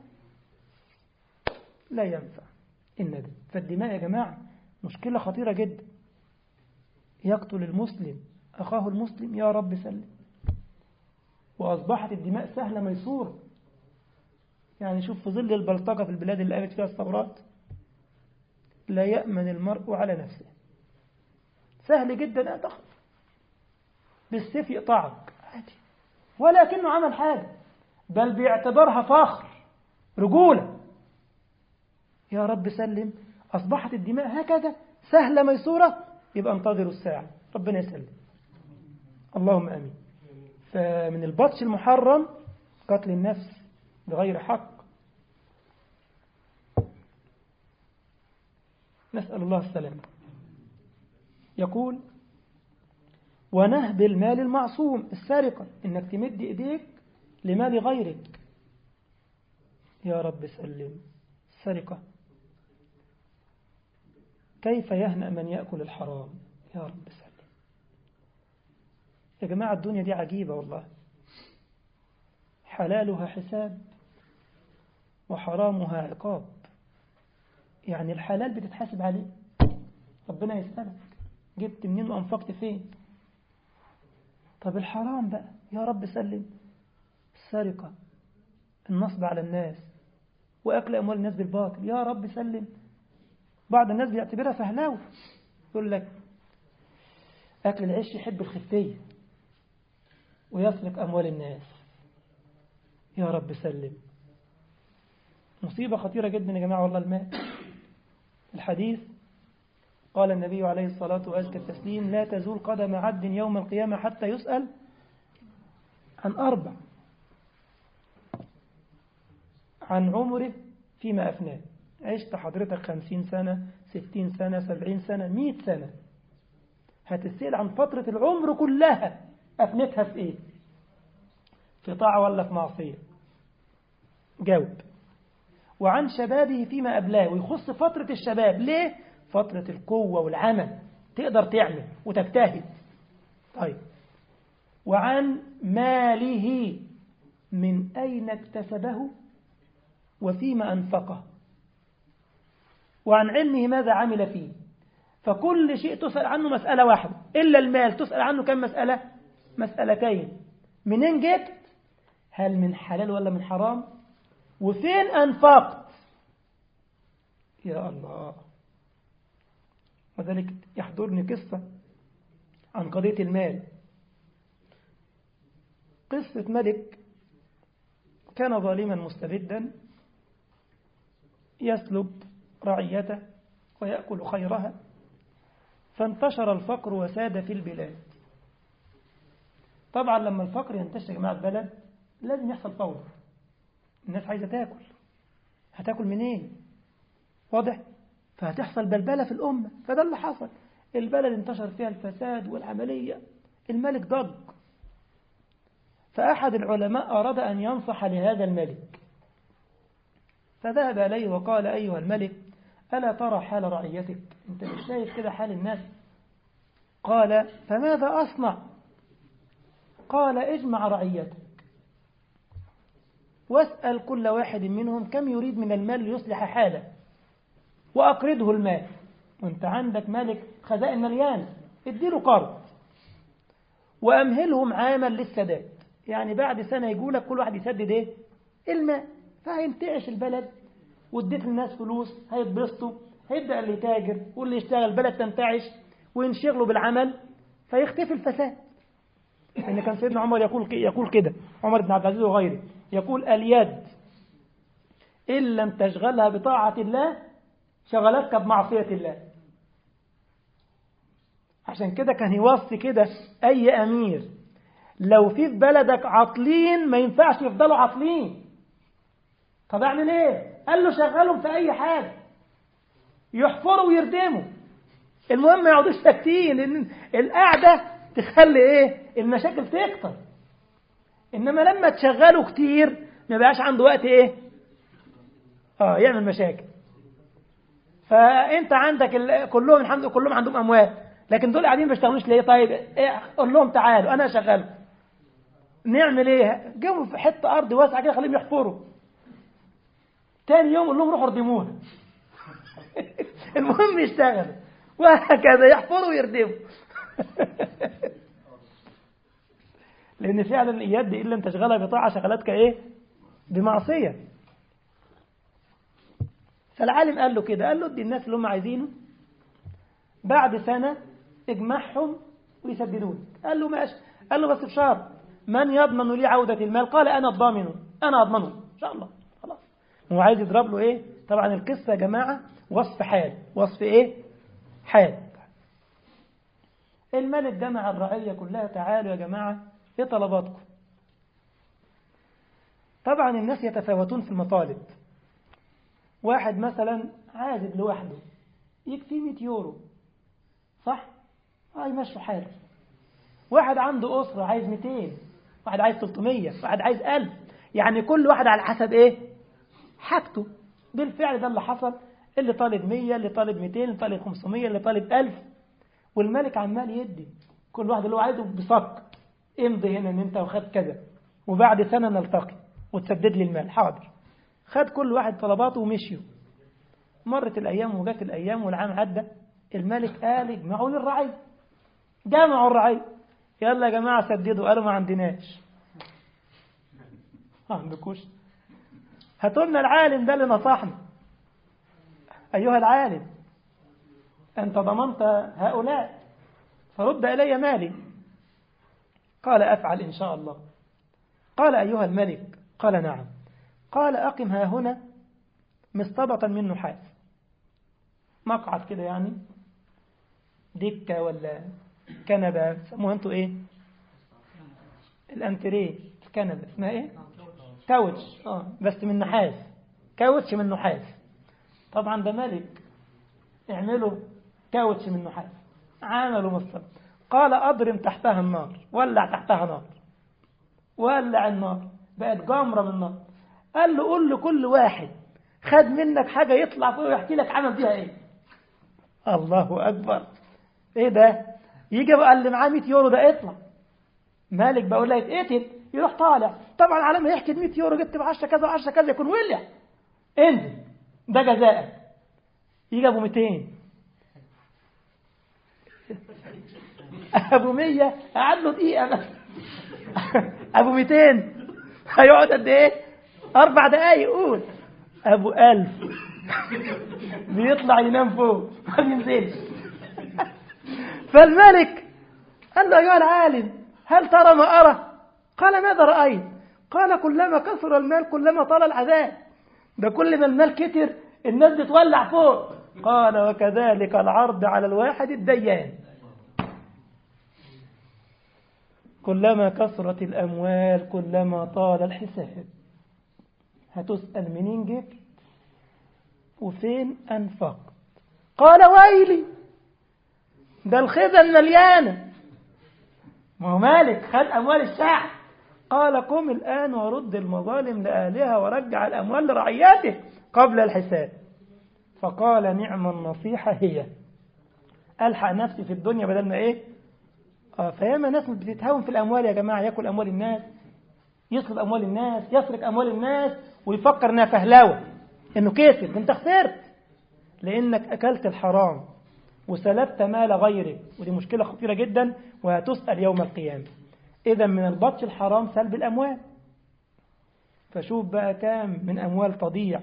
لا ينفع الندم فالدماء يا جماعة مشكلة خطيرة جدا يقتل المسلم أخاه المسلم يا رب سلم وأصبحت الدماء سهلة ميسورة يعني شوف في ظل البلطجة في البلاد اللي قامت فيها الثورات لا يأمن المرء على نفسه سهل جدا أن تخف بالسيف يقطعك عادي ولكنه عمل حاجة بل بيعتبرها فخر رجولة يا رب سلم أصبحت الدماء هكذا سهلة ميسورة يبقى انتظروا الساعة ربنا يسلم اللهم أمين فمن البطش المحرم قتل النفس بغير حق نسأل الله السلامة يقول ونهب المال المعصوم السرقة إنك تمد إيديك لمال غيرك يا رب سلم السرقة كيف يهنأ من يأكل الحرام يا رب سلم يا جماعة الدنيا دي عجيبة والله حلالها حساب وحرامها عقاب يعني الحلال بتتحاسب عليه ربنا يسألك جبت منين وأنفقت فين طب الحرام بقى يا رب سلم السرقة النصب على الناس وأكل أموال الناس بالباطل يا رب سلم بعض الناس بيعتبرها فهلاوة يقول لك أكل العيش يحب الخفية ويسرق أموال الناس يا رب سلم مصيبة خطيرة جدا يا جماعة والله المال الحديث قال النبي عليه الصلاة وأزكى التسليم لا تزول قدم عبد يوم القيامة حتى يسأل عن أربع عن عمره فيما أفناه عشت حضرتك خمسين سنة ستين سنة سبعين سنة مئة سنة هتسأل عن فترة العمر كلها أفنتها في إيه في طاعة ولا في معصية جاوب وعن شبابه فيما أبلاه ويخص فترة الشباب ليه فترة القوة والعمل تقدر تعمل وتجتهد طيب وعن ماله من أين اكتسبه وفيما أنفقه وعن علمه ماذا عمل فيه فكل شيء تسأل عنه مسألة واحدة إلا المال تسأل عنه كم مسألة مسألتين منين جبت هل من حلال ولا من حرام وفين أنفقت يا الله وذلك يحضرني قصة عن قضية المال قصة ملك كان ظالما مستبدا يسلب رعيته ويأكل خيرها فانتشر الفقر وساد في البلاد طبعا لما الفقر ينتشر يا جماعة البلد لازم يحصل فوضى الناس عايزة تاكل هتاكل منين واضح فهتحصل بلبلة في الأمة فده اللي حصل البلد انتشر فيها الفساد والعملية الملك ضج فأحد العلماء أراد أن ينصح لهذا الملك فذهب إليه وقال أيها الملك ألا ترى حال رعيتك أنت مش شايف كده حال الناس قال فماذا أصنع قال اجمع رعيتك واسأل كل واحد منهم كم يريد من المال ليصلح حاله وأقرضه المال وانت عندك مالك خزائن مليان اديله قرض وأمهلهم عاما للسداد يعني بعد سنة يقولك كل واحد يسدد ايه المال فهينتعش البلد واديت للناس فلوس هيتبسطوا هيبدأ اللي يتاجر واللي يشتغل البلد تنتعش وينشغلوا بالعمل فيختفي الفساد ان كان سيدنا عمر يقول يقول كده عمر بن عبد العزيز وغيره يقول اليد إن لم تشغلها بطاعة الله شغلتك بمعصية الله عشان كده كان يوصي كده أي أمير لو في في بلدك عاطلين ما ينفعش يفضلوا عاطلين طب اعمل ايه قال له شغلهم في اي حاجه يحفروا ويردموا المهم ما يقعدوش ساكتين لان القعده تخلي ايه المشاكل تكتر انما لما تشغلوا كتير ما بقاش عنده وقت ايه اه يعمل مشاكل فانت عندك ال... كلهم الحمد لله كلهم عندهم اموال لكن دول قاعدين ما بيشتغلوش ليه طيب إيه قول لهم تعالوا انا شغال نعمل ايه جابوا في حته ارض واسعه كده خليهم يحفروا تاني يوم قول لهم روحوا اردموها المهم يشتغلوا وهكذا يحفروا ويردموا لان فعلا اليد ان لم تشغلها بطاعه شغلتك ايه بمعصيه فالعالم قال له كده قال له ادي الناس اللي هم عايزينه بعد سنه اجمعهم ويسددوا لك قال له ماشي قال له بس بشرط من يضمن لي عودة المال قال أنا الضامن أنا أضمنه إن شاء الله خلاص هو عايز يضرب له إيه طبعا القصة يا جماعة وصف حال وصف إيه حال الملك جمع الرعية كلها تعالوا يا جماعة إيه طلباتكم طبعا الناس يتفاوتون في المطالب واحد مثلا عازب لوحده يكفيه 100 يورو صح؟ اه يمشوا حاله واحد عنده أسرة عايز 200 واحد عايز 300 واحد عايز 1000 يعني كل واحد على حسب ايه حاجته بالفعل ده اللي حصل اللي طالب 100 اللي طالب 200 اللي طالب 500 اللي طالب 1000 والملك عمال يدي كل واحد اللي هو عايزه بصك امضي هنا ان انت وخد كذا وبعد سنة نلتقي وتسدد لي المال حاضر خد كل واحد طلباته ومشيوا مرت الأيام وجت الأيام والعام عدى الملك قال اجمعوا لي الرعي جمعوا الرعي يلا يا جماعة سددوا قالوا ما عندناش ما عندكوش هاتوا لنا العالم ده اللي نصحنا أيها العالم أنت ضمنت هؤلاء فرد إلي مالي قال أفعل إن شاء الله قال أيها الملك قال نعم قال أقم ها هنا مصطبطا من نحاس مقعد كده يعني دكة ولا كنبة سموها انتوا ايه الانتريه الكنبة اسمها ايه كاوتش اه بس من نحاس كاوتش من نحاس طبعا ده ملك اعملوا كاوتش من نحاس عملوا مصطبط قال أضرم تحتها النار ولع تحتها نار ولع النار بقت جمرة من النار قال له قول لكل واحد خد منك حاجة يطلع فوق ويحكي لك عمل بيها ايه الله أكبر ايه ده يجي بقى اللي معاه 100 يورو ده اطلع مالك بقول له يتقتل يروح طالع طبعا على ما يحكي 100 يورو جبت ب 10 كذا و10 كذا يكون ولع انزل ده جزاءك يجي ابو 200 ابو 100 قعد له دقيقه بس ابو 200 هيقعد قد ايه اربع دقايق قول ابو 1000 بيطلع ينام فوق ما بينزلش فالملك قال له ايها العالم هل ترى ما ارى قال ماذا رايت قال كلما كثر المال كلما طال العذاب ده كل ما المال كتر الناس بتولع فوق قال وكذلك العرض على الواحد الديان كلما كثرت الأموال كلما طال الحساب هتسأل منين جبت وفين أنفقت قال ويلي ده الخزن مليانة ما هو مالك خد أموال الشعب قال قم الآن ورد المظالم لأهلها ورجع الأموال لرعياته قبل الحساب فقال نعم النصيحة هي ألحق نفسي في الدنيا بدل ما إيه آه فياما ناس بتتهاون في الأموال يا جماعة يأكل أموال الناس يسلب أموال الناس يسرق أموال الناس ويفكر إنها فهلوة إنه كسب أنت خسرت لأنك أكلت الحرام وسلبت مال غيرك ودي مشكلة خطيرة جدا وهتسأل يوم القيامة إذا من البطش الحرام سلب الأموال فشوف بقى كام من أموال تضيع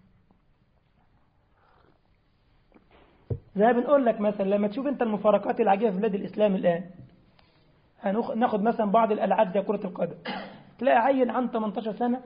زي بنقول لك مثلا لما تشوف انت المفارقات العجيبة في بلاد الإسلام الآن هناخد مثلا بعض الألعاب زي كرة القدم تلاقي عيل عنده 18 سنة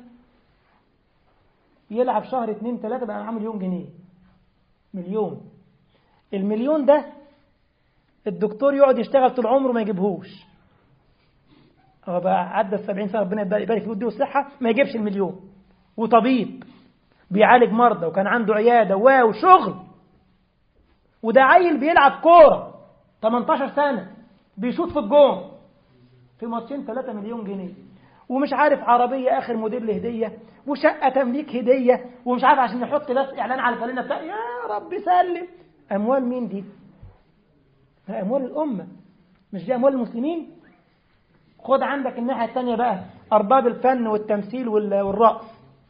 يلعب شهر اتنين تلاتة بقى معاه مليون جنيه مليون المليون ده الدكتور يقعد يشتغل طول عمره ما يجيبهوش هو بقى عدى السبعين سنة ربنا يبارك فيه ويديه الصحة ما يجيبش المليون وطبيب بيعالج مرضى وكان عنده عيادة واو شغل وده عيل بيلعب كورة 18 سنة بيشوط في الجون في ماتشين 3 مليون جنيه ومش عارف عربية آخر موديل هدية وشقة تمليك هدية ومش عارف عشان يحط بس إعلان على الفانلة بتاع يا رب سلم أموال مين دي؟ أموال الأمة مش دي أموال المسلمين؟ خد عندك الناحية الثانية بقى أرباب الفن والتمثيل والرقص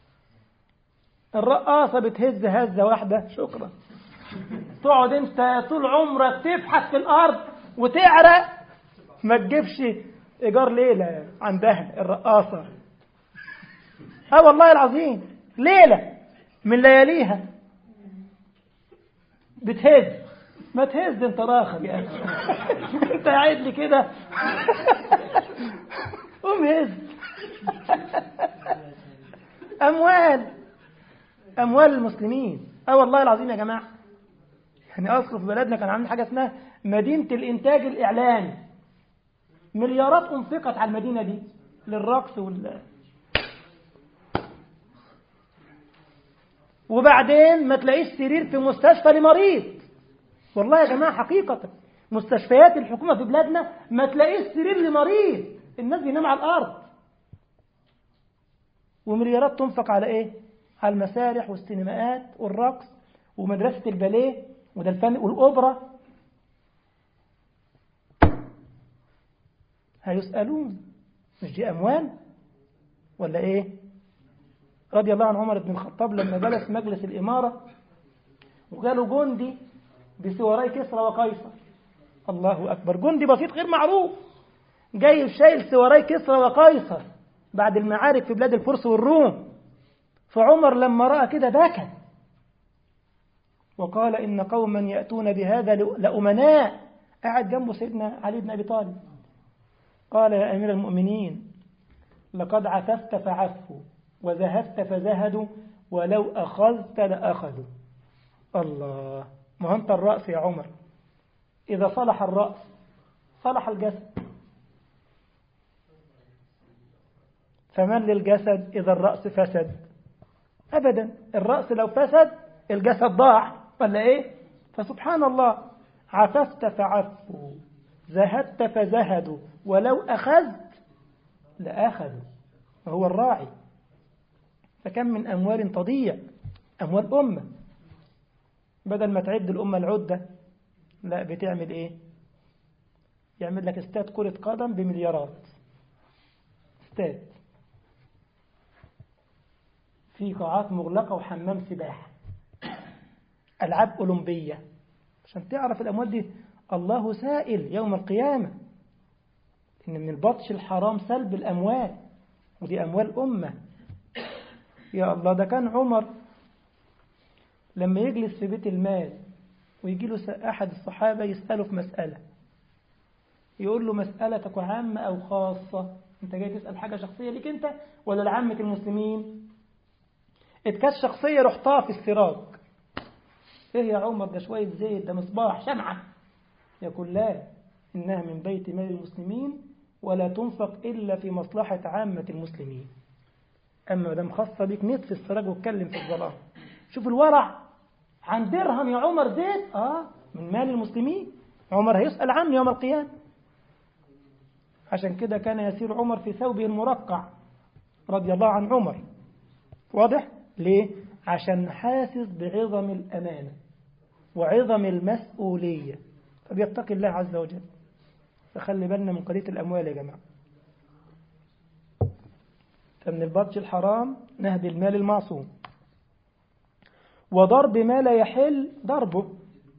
الرقاصة بتهز هزة واحدة شكرا تقعد انت طول عمرك تبحث في الأرض وتعرق ما تجيبش إيجار ليلة عندها الرقاصة اه والله العظيم ليلة من لياليها بتهز ما تهز انت راخر يا اخي انت قاعد لي كده قوم هز اموال اموال المسلمين اه والله العظيم يا جماعه يعني اصل في بلدنا كان عاملين حاجه اسمها مدينه الانتاج الاعلاني مليارات انفقت على المدينه دي للرقص وال وبعدين ما تلاقيش سرير في مستشفى لمريض والله يا جماعة حقيقة مستشفيات الحكومة في بلادنا ما تلاقيش سرير لمريض الناس بينام على الأرض ومليارات تنفق على إيه؟ على المسارح والسينمائات والرقص ومدرسة الباليه وده الفن والأوبرا هيسألون مش دي أموال ولا إيه؟ رضي الله عن عمر بن الخطاب لما جلس مجلس الإمارة وقالوا جندي بسواري كسرى وقيصر الله أكبر جندي بسيط غير معروف جاي شايل سواري كسرى وقيصر بعد المعارك في بلاد الفرس والروم فعمر لما رأى كده بكى وقال إن قوما يأتون بهذا لأمناء قاعد جنبه سيدنا علي بن أبي طالب قال يا أمير المؤمنين لقد عففت فعفوا وذهبت فزهدوا ولو أخذت لأخذوا الله ما أنت الرأس يا عمر إذا صلح الرأس صلح الجسد فمن للجسد إذا الرأس فسد أبدا الرأس لو فسد الجسد ضاع ولا إيه فسبحان الله عففت فعفوا زهدت فزهدوا ولو أخذت لأخذوا وهو الراعي فكم من أموال تضيع أموال أمة بدل ما تعد الأمة العدة لا بتعمل إيه يعمل لك استاد كرة قدم بمليارات استاد في قاعات مغلقة وحمام سباحة ألعاب أولمبية عشان تعرف الأموال دي الله سائل يوم القيامة إن من البطش الحرام سلب الأموال ودي أموال أمة يا الله ده كان عمر لما يجلس في بيت المال ويجي له أحد الصحابة يسأله في مسألة يقول له مسألتك عامة أو خاصة أنت جاي تسأل حاجة شخصية ليك أنت ولا لعامة المسلمين إتكاس شخصية رحتها في السراج إيه يا عمر ده شوية زيت ده مصباح شمعة يقول لا إنها من بيت مال المسلمين ولا تنفق إلا في مصلحة عامة المسلمين أما دام خاصة بيك نطفي السراج واتكلم في الظلام شوف الورع عن درهم يا عمر زيت آه من مال المسلمين عمر هيسأل عنه يوم القيامة عشان كده كان يسير عمر في ثوبه المرقع رضي الله عن عمر واضح؟ ليه؟ عشان حاسس بعظم الأمانة وعظم المسؤولية فبيتقي الله عز وجل فخلي بالنا من قضية الأموال يا جماعة فمن البطش الحرام نهب المال المعصوم وضرب ما لا يحل ضربه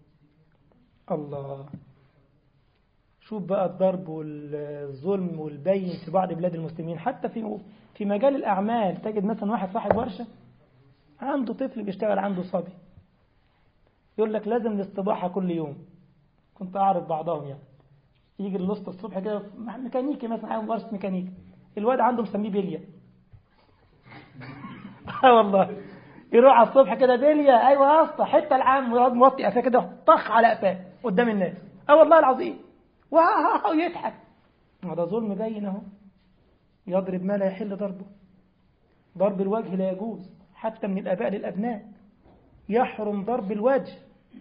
الله شوف بقى الضرب والظلم والبين في بعض بلاد المسلمين حتى في في مجال الأعمال تجد مثلا واحد صاحب ورشة عنده طفل بيشتغل عنده صبي يقول لك لازم الاستباحة كل يوم كنت أعرف بعضهم يعني يجي اللص الصبح كده ميكانيكي مثلا عامل ورشة ميكانيكي الواد عنده مسميه بلية اه والله يروح على الصبح كده بلية ايوه يا اسطى حته العام ويقعد موطي قفاه كده طخ على قفاه قدام الناس اه والله العظيم ويضحك هذا ظلم باين اهو يضرب ما لا يحل ضربه ضرب الوجه لا يجوز حتى من الاباء للابناء يحرم ضرب الوجه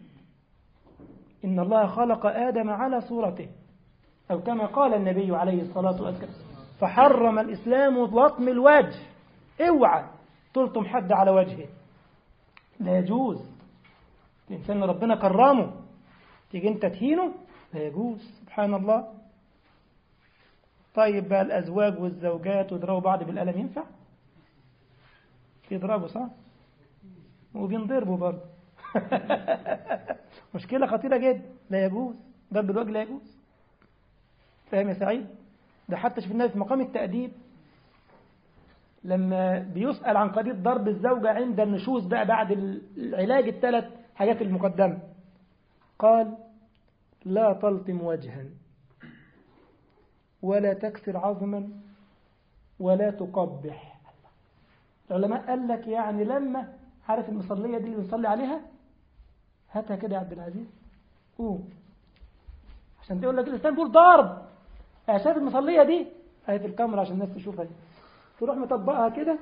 إن الله خلق آدم على صورته أو كما قال النبي عليه الصلاة والسلام فحرم الإسلام لطم الوجه اوعى تلطم حد على وجهه لا يجوز الإنسان ربنا كرمه تيجي أنت تهينه لا يجوز سبحان الله طيب بقى الأزواج والزوجات ويضربوا بعض بالقلم ينفع يضربوا صح وبينضربوا برضه مشكلة خطيرة جدا لا يجوز ضرب الوجه لا يجوز فاهم يا سعيد ده حتى شفناه في مقام التأديب لما بيسأل عن قضية ضرب الزوجة عند النشوز بقى بعد العلاج الثلاث حاجات المقدمة قال لا تلطم وجها ولا تكسر عظما ولا تقبح العلماء قال لك يعني لما عارف المصلية دي اللي بنصلي عليها هاتها كده يا عبد العزيز قوم عشان تقول لك الإسلام بيقول ضرب شايف المصلية دي هي في الكاميرا عشان الناس تشوفها دي تروح مطبقها كده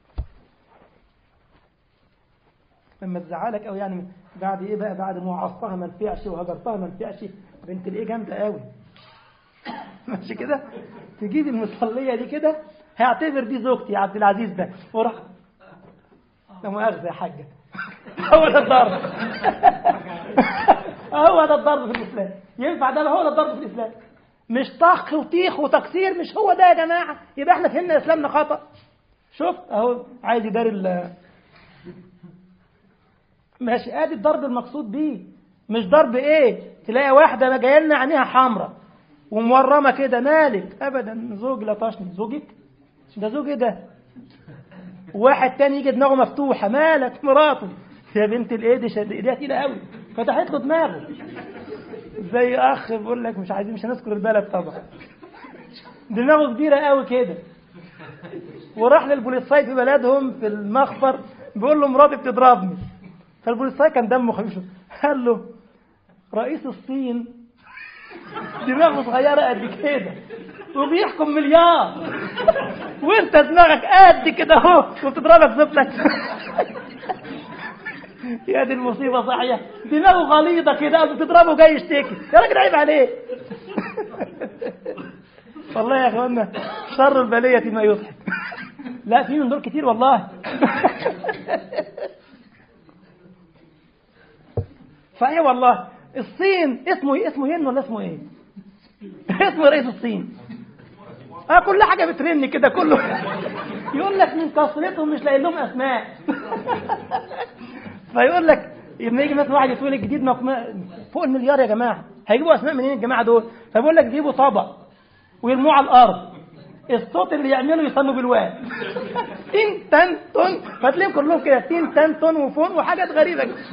لما تزعلك او يعني بعد ايه بقى بعد ما وعظتها ما نفعش وهجرتها ما نفعش بنت الايه جامده قوي ماشي كده تجيب المصليه دي كده هيعتبر دي زوجتي يا عبد العزيز ده وراح لا مؤاخذه يا حاجه هو ده الضرب هو ده الضرب في الاسلام ينفع ده هو ده الضرب في الاسلام مش طخ وطيخ وتكسير مش هو ده يا جماعه يبقى احنا فهمنا اسلامنا خطا شفت اهو عايز يداري ال ماشي ادي الضرب المقصود بيه مش ضرب ايه تلاقي واحده جايه لنا عينيها حمراء ومورمه كده مالك ابدا زوج لطشني زوجك ده زوج ايه ده واحد تاني يجي دماغه مفتوحه مالك مراته يا بنت الايه دي شد ايديها تقيله قوي فتحت له دماغه زي اخ بيقول لك مش عايزين مش هنذكر البلد طبعا دماغه كبيره قوي كده وراح للبوليساي في بلدهم في المخفر بيقول له مراتي بتضربني فالبوليساي كان دمه خفيف قال له رئيس الصين دماغه صغيره قد كده وبيحكم مليار وانت دماغك قد كده اهو وبتضربك زبلك يا دي المصيبه صحيح دماغه غليظه كده بتضربه جاي يشتكي يا راجل عيب عليك والله يا اخوانا شر البليه ما يضحك لا في من دول كتير والله صحيح والله الصين اسمه اسمه ين ولا اسمه ايه اسمه رئيس الصين اه كل حاجه بترن كده كله يقول لك من كثرتهم مش لاقي لهم اسماء فيقول لك لما يجي مثلا واحد يتولد جديد فوق المليار يا جماعه هيجيبوا اسماء منين الجماعه دول فبيقول لك جيبوا طبق ويرموه على الارض الصوت اللي يعمله يسموا بالواو تين تن تن فتلاقيهم كلهم كده تين تن تن وفون وحاجات غريبه كده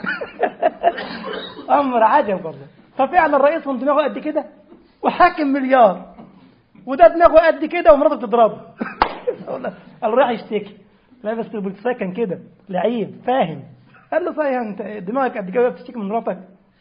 امر عجب والله ففعلا رئيسهم دماغه قد كده وحاكم مليار وده دماغه قد كده ومراته بتضربه قال راح يشتكي لا بس البوليساي كان كده لعيب فاهم قال له صحيح انت دماغك قد كده بتشتكي من مراتك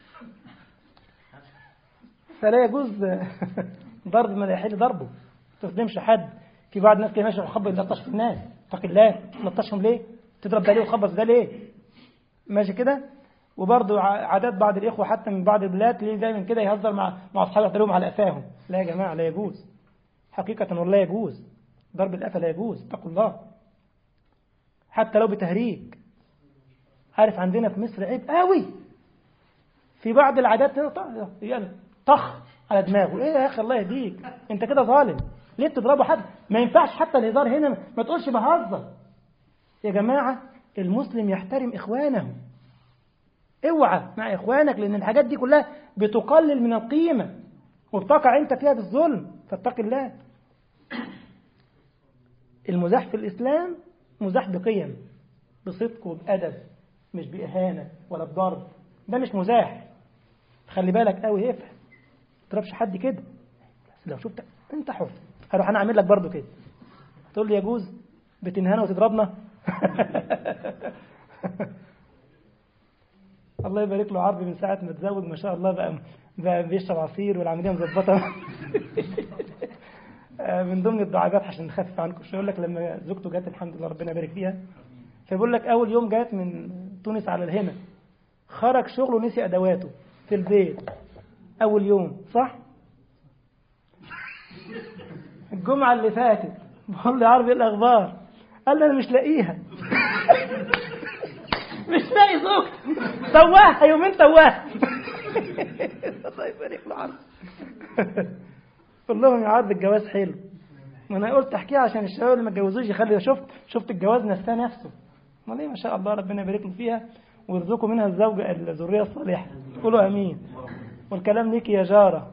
فلا يجوز ضرب ما لا يحل ضربه ما تظلمش حد في بعض الناس كده ماشي يخبط يلطش في الناس اتق الله تلطشهم ليه تضرب ده ليه وتخبط ده ليه ماشي كده وبرضه عادات بعض الاخوه حتى من بعض البلاد ليه دايما كده يهزر مع مع اصحابه يحتلهم على قفاهم لا يا جماعه لا يجوز حقيقه والله يجوز ضرب القفا لا يجوز اتقوا الله حتى لو بتهريج عارف عندنا في مصر عيب قوي في بعض العادات يعني طخ على دماغه ايه يا اخي الله يهديك انت كده ظالم ليه بتضربه حد ما ينفعش حتى الهزار هنا ما تقولش بهزر يا جماعه المسلم يحترم اخوانه اوعى مع اخوانك لان الحاجات دي كلها بتقلل من القيمه وبتقع انت فيها بالظلم فاتق الله المزاح في الاسلام مزاح بقيم بصدق وبادب مش باهانه ولا بضرب ده مش مزاح خلي بالك قوي افهم ما تضربش حد كده بس لو شفت انت حر هروح انا اعمل لك برضو كده هتقول لي يجوز بتنهانا وتضربنا الله يبارك له عربي من ساعة ما اتزوج ما شاء الله بقى بقى بيشرب عصير والعملية مظبطة من ضمن الدعابات عشان نخفف عنكم شوية يقول لك لما زوجته جت الحمد لله ربنا يبارك فيها فبيقول لك أول يوم جات من تونس على الهنا خرج شغله ونسي أدواته في البيت أول يوم صح؟ الجمعة اللي فاتت بقول له يا عربي الأخبار قال لي أنا مش لاقيها مش لاقي زوجته سواها يومين سواها الله يبارك له عرض قول لهم يا عرض الجواز حلو ما انا قلت احكيها عشان الشباب اللي ما اتجوزوش يخلي شفت شفت الجواز نفسها نفسه امال ايه ما شاء الله ربنا يبارك له فيها ويرزقكم منها الزوجه الذريه الصالحه قولوا امين والكلام ليك يا جاره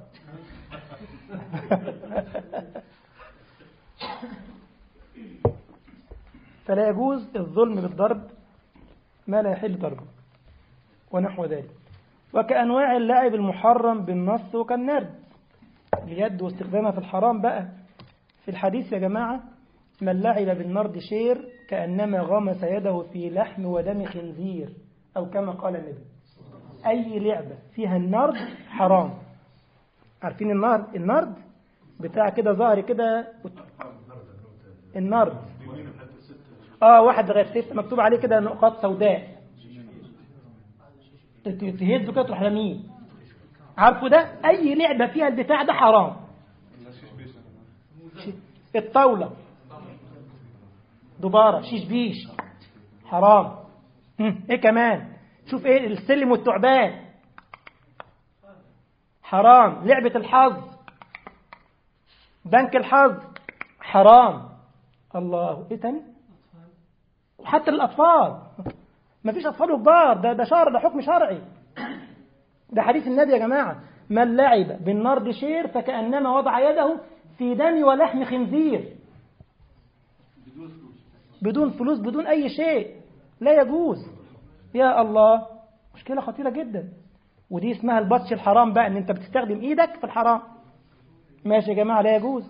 فلا يجوز الظلم بالضرب ما لا يحل ضربه ونحو ذلك وكأنواع اللعب المحرم بالنص وكالنرد اليد واستخدامها في الحرام بقى في الحديث يا جماعة من لعب بالنرد شير كأنما غمس يده في لحم ودم خنزير أو كما قال النبي أي لعبة فيها النرد حرام عارفين النرد النرد بتاع كده ظهري كده النرد اه واحد لغايه ست مكتوب عليه كده نقاط سوداء تهزه كده تروح رميه عارفه ده اي لعبه فيها البتاع ده حرام الطاوله دباره شيش بيش حرام ايه كمان شوف ايه السلم والتعبان حرام لعبه الحظ بنك الحظ حرام الله ايه تاني وحتى الأطفال ما فيش أطفال كبار ده ده شرع ده حكم شرعي ده حديث النبي يا جماعة من لعب بالنرد شير فكأنما وضع يده في دم ولحم خنزير بدون فلوس بدون أي شيء لا يجوز يا الله مشكلة خطيرة جدا ودي اسمها البطش الحرام بقى ان انت بتستخدم ايدك في الحرام ماشي يا جماعة لا يجوز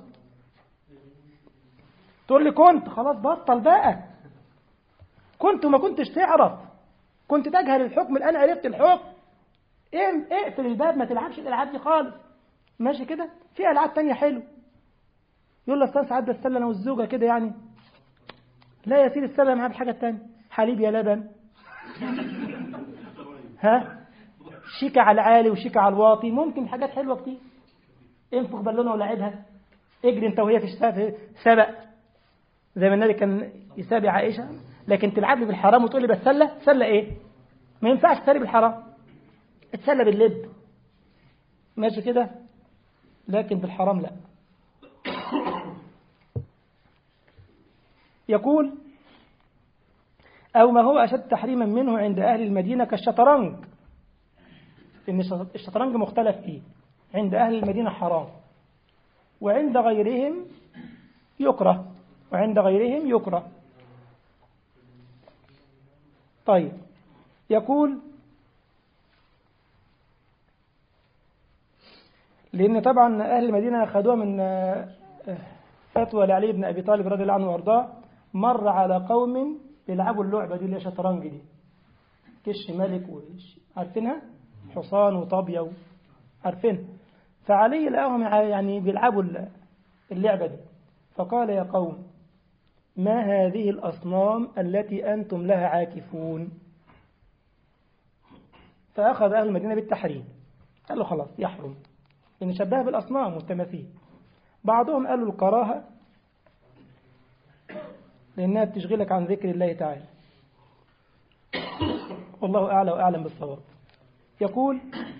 تقول لي كنت خلاص بطل بقى كنت وما كنتش تعرف كنت تجهل الحكم الآن عرفت الحكم ايه اقفل الباب ما تلعبش الالعاب دي خالص ماشي كده في العاب تانية حلو يقول لك ساعات بتسلى انا والزوجه كده يعني لا يا سيدي السلة معاه بحاجه تانية حليب يا لبن ها شيكة على العالي وشيكة على الواطي ممكن حاجات حلوه كتير انفخ بالونه ولعبها اجري انت وهي في سبق زي ما النبي كان يسابي عائشه لكن تلعب لي بالحرام وتقول لي بتسلى تسلى ايه ما ينفعش تسلي بالحرام اتسلى باللب ماشي كده لكن بالحرام لا يقول أو ما هو أشد تحريما منه عند أهل المدينة كالشطرنج إن الشطرنج مختلف فيه عند أهل المدينة حرام وعند غيرهم يكره وعند غيرهم يكره طيب يقول لأن طبعا أهل المدينة أخذوها من فتوى لعلي بن أبي طالب رضي الله عنه وأرضاه مر على قوم بيلعبوا اللعبة دي اللي هي شطرنج دي كش ملك وش عارفينها حصان وطابية و... عارفينها فعلي لقاهم يعني بيلعبوا اللعبة دي فقال يا قوم ما هذه الأصنام التي أنتم لها عاكفون فأخذ أهل المدينة بالتحريم قال له خلاص يحرم لأن شبهها بالأصنام والتماثيل بعضهم قالوا الكراهة لأنها بتشغلك عن ذكر الله تعالى والله أعلى وأعلم بالصواب يقول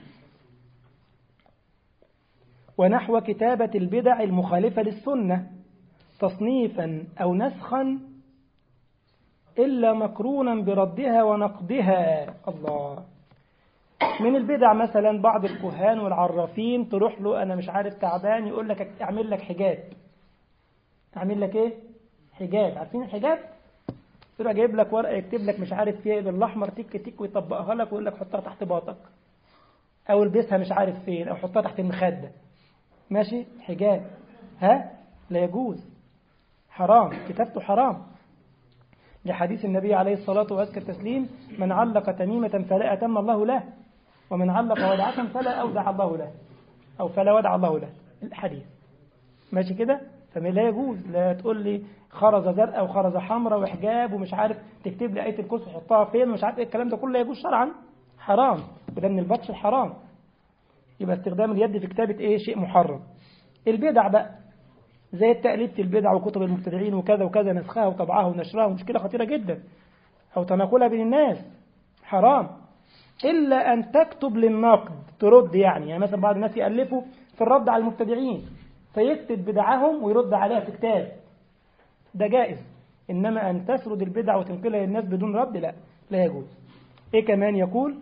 ونحو كتابة البدع المخالفة للسنة تصنيفا أو نسخا إلا مقرونا بردها ونقدها الله من البدع مثلا بعض الكهان والعرافين تروح له أنا مش عارف تعبان يقول لك أعمل لك حجاب أعمل لك إيه حجاب عارفين الحجاب يروح جايب لك ورقة يكتب لك مش عارف فيها بالأحمر تك تك ويطبقها لك ويقول لك حطها تحت باطك أو البسها مش عارف فين أو حطها تحت المخدة ماشي حجاب ها لا يجوز حرام كتابته حرام لحديث النبي عليه الصلاة وأزكى التسليم من علق تميمة فلا أتم الله له ومن علق ودعة فلا أودع الله له أو فلا ودع الله له الحديث ماشي كده فما لا يجوز لا تقول لي خرزة زرقاء وخرزة حمراء وحجاب ومش عارف تكتب لي آية الكرسي وحطها فين ومش عارف ايه الكلام ده كله لا يجوز شرعا حرام وده من البطش الحرام يبقى استخدام اليد في كتابة ايه شيء محرم البدع بقى زي التأليف البدع وكتب المبتدعين وكذا وكذا نسخها وطبعها ونشرها مشكلة خطيرة جدا أو تناقلها بين الناس حرام إلا أن تكتب للنقد ترد يعني يعني مثلا بعض الناس يألفوا في الرد على المبتدعين فيكتب بدعهم ويرد عليها في كتاب ده جائز إنما أن تسرد البدع وتنقلها للناس بدون رد لا لا يجوز إيه كمان يقول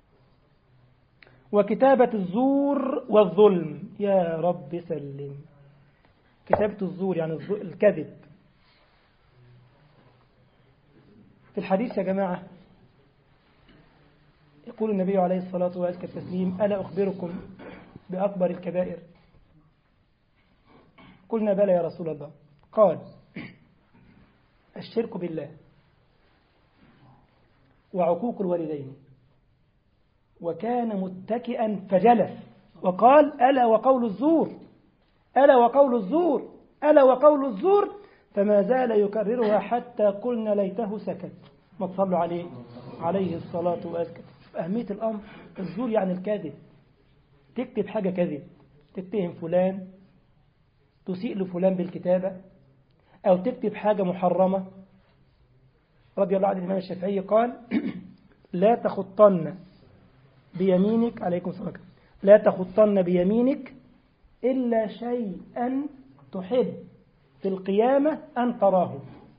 وكتابة الزور والظلم يا رب سلم كتابة الزور يعني الكذب في الحديث يا جماعة يقول النبي عليه الصلاة وأزكى التسليم ألا أخبركم بأكبر الكبائر قلنا بلى يا رسول الله قال الشرك بالله وعقوق الوالدين وكان متكئا فجلس وقال ألا وقول الزور ألا وقول الزور ألا وقول الزور فما زال يكررها حتى قلنا ليته سكت ما تصلوا عليه عليه الصلاة والسلام أهمية الأمر الزور يعني الكاذب تكتب حاجة كذب تتهم فلان تسيء لفلان بالكتابة أو تكتب حاجة محرمة رضي الله عن الإمام الشافعي قال لا تخطن بيمينك عليكم السلام لا تخطن بيمينك إلا شيئا تحب في القيامة أن تراه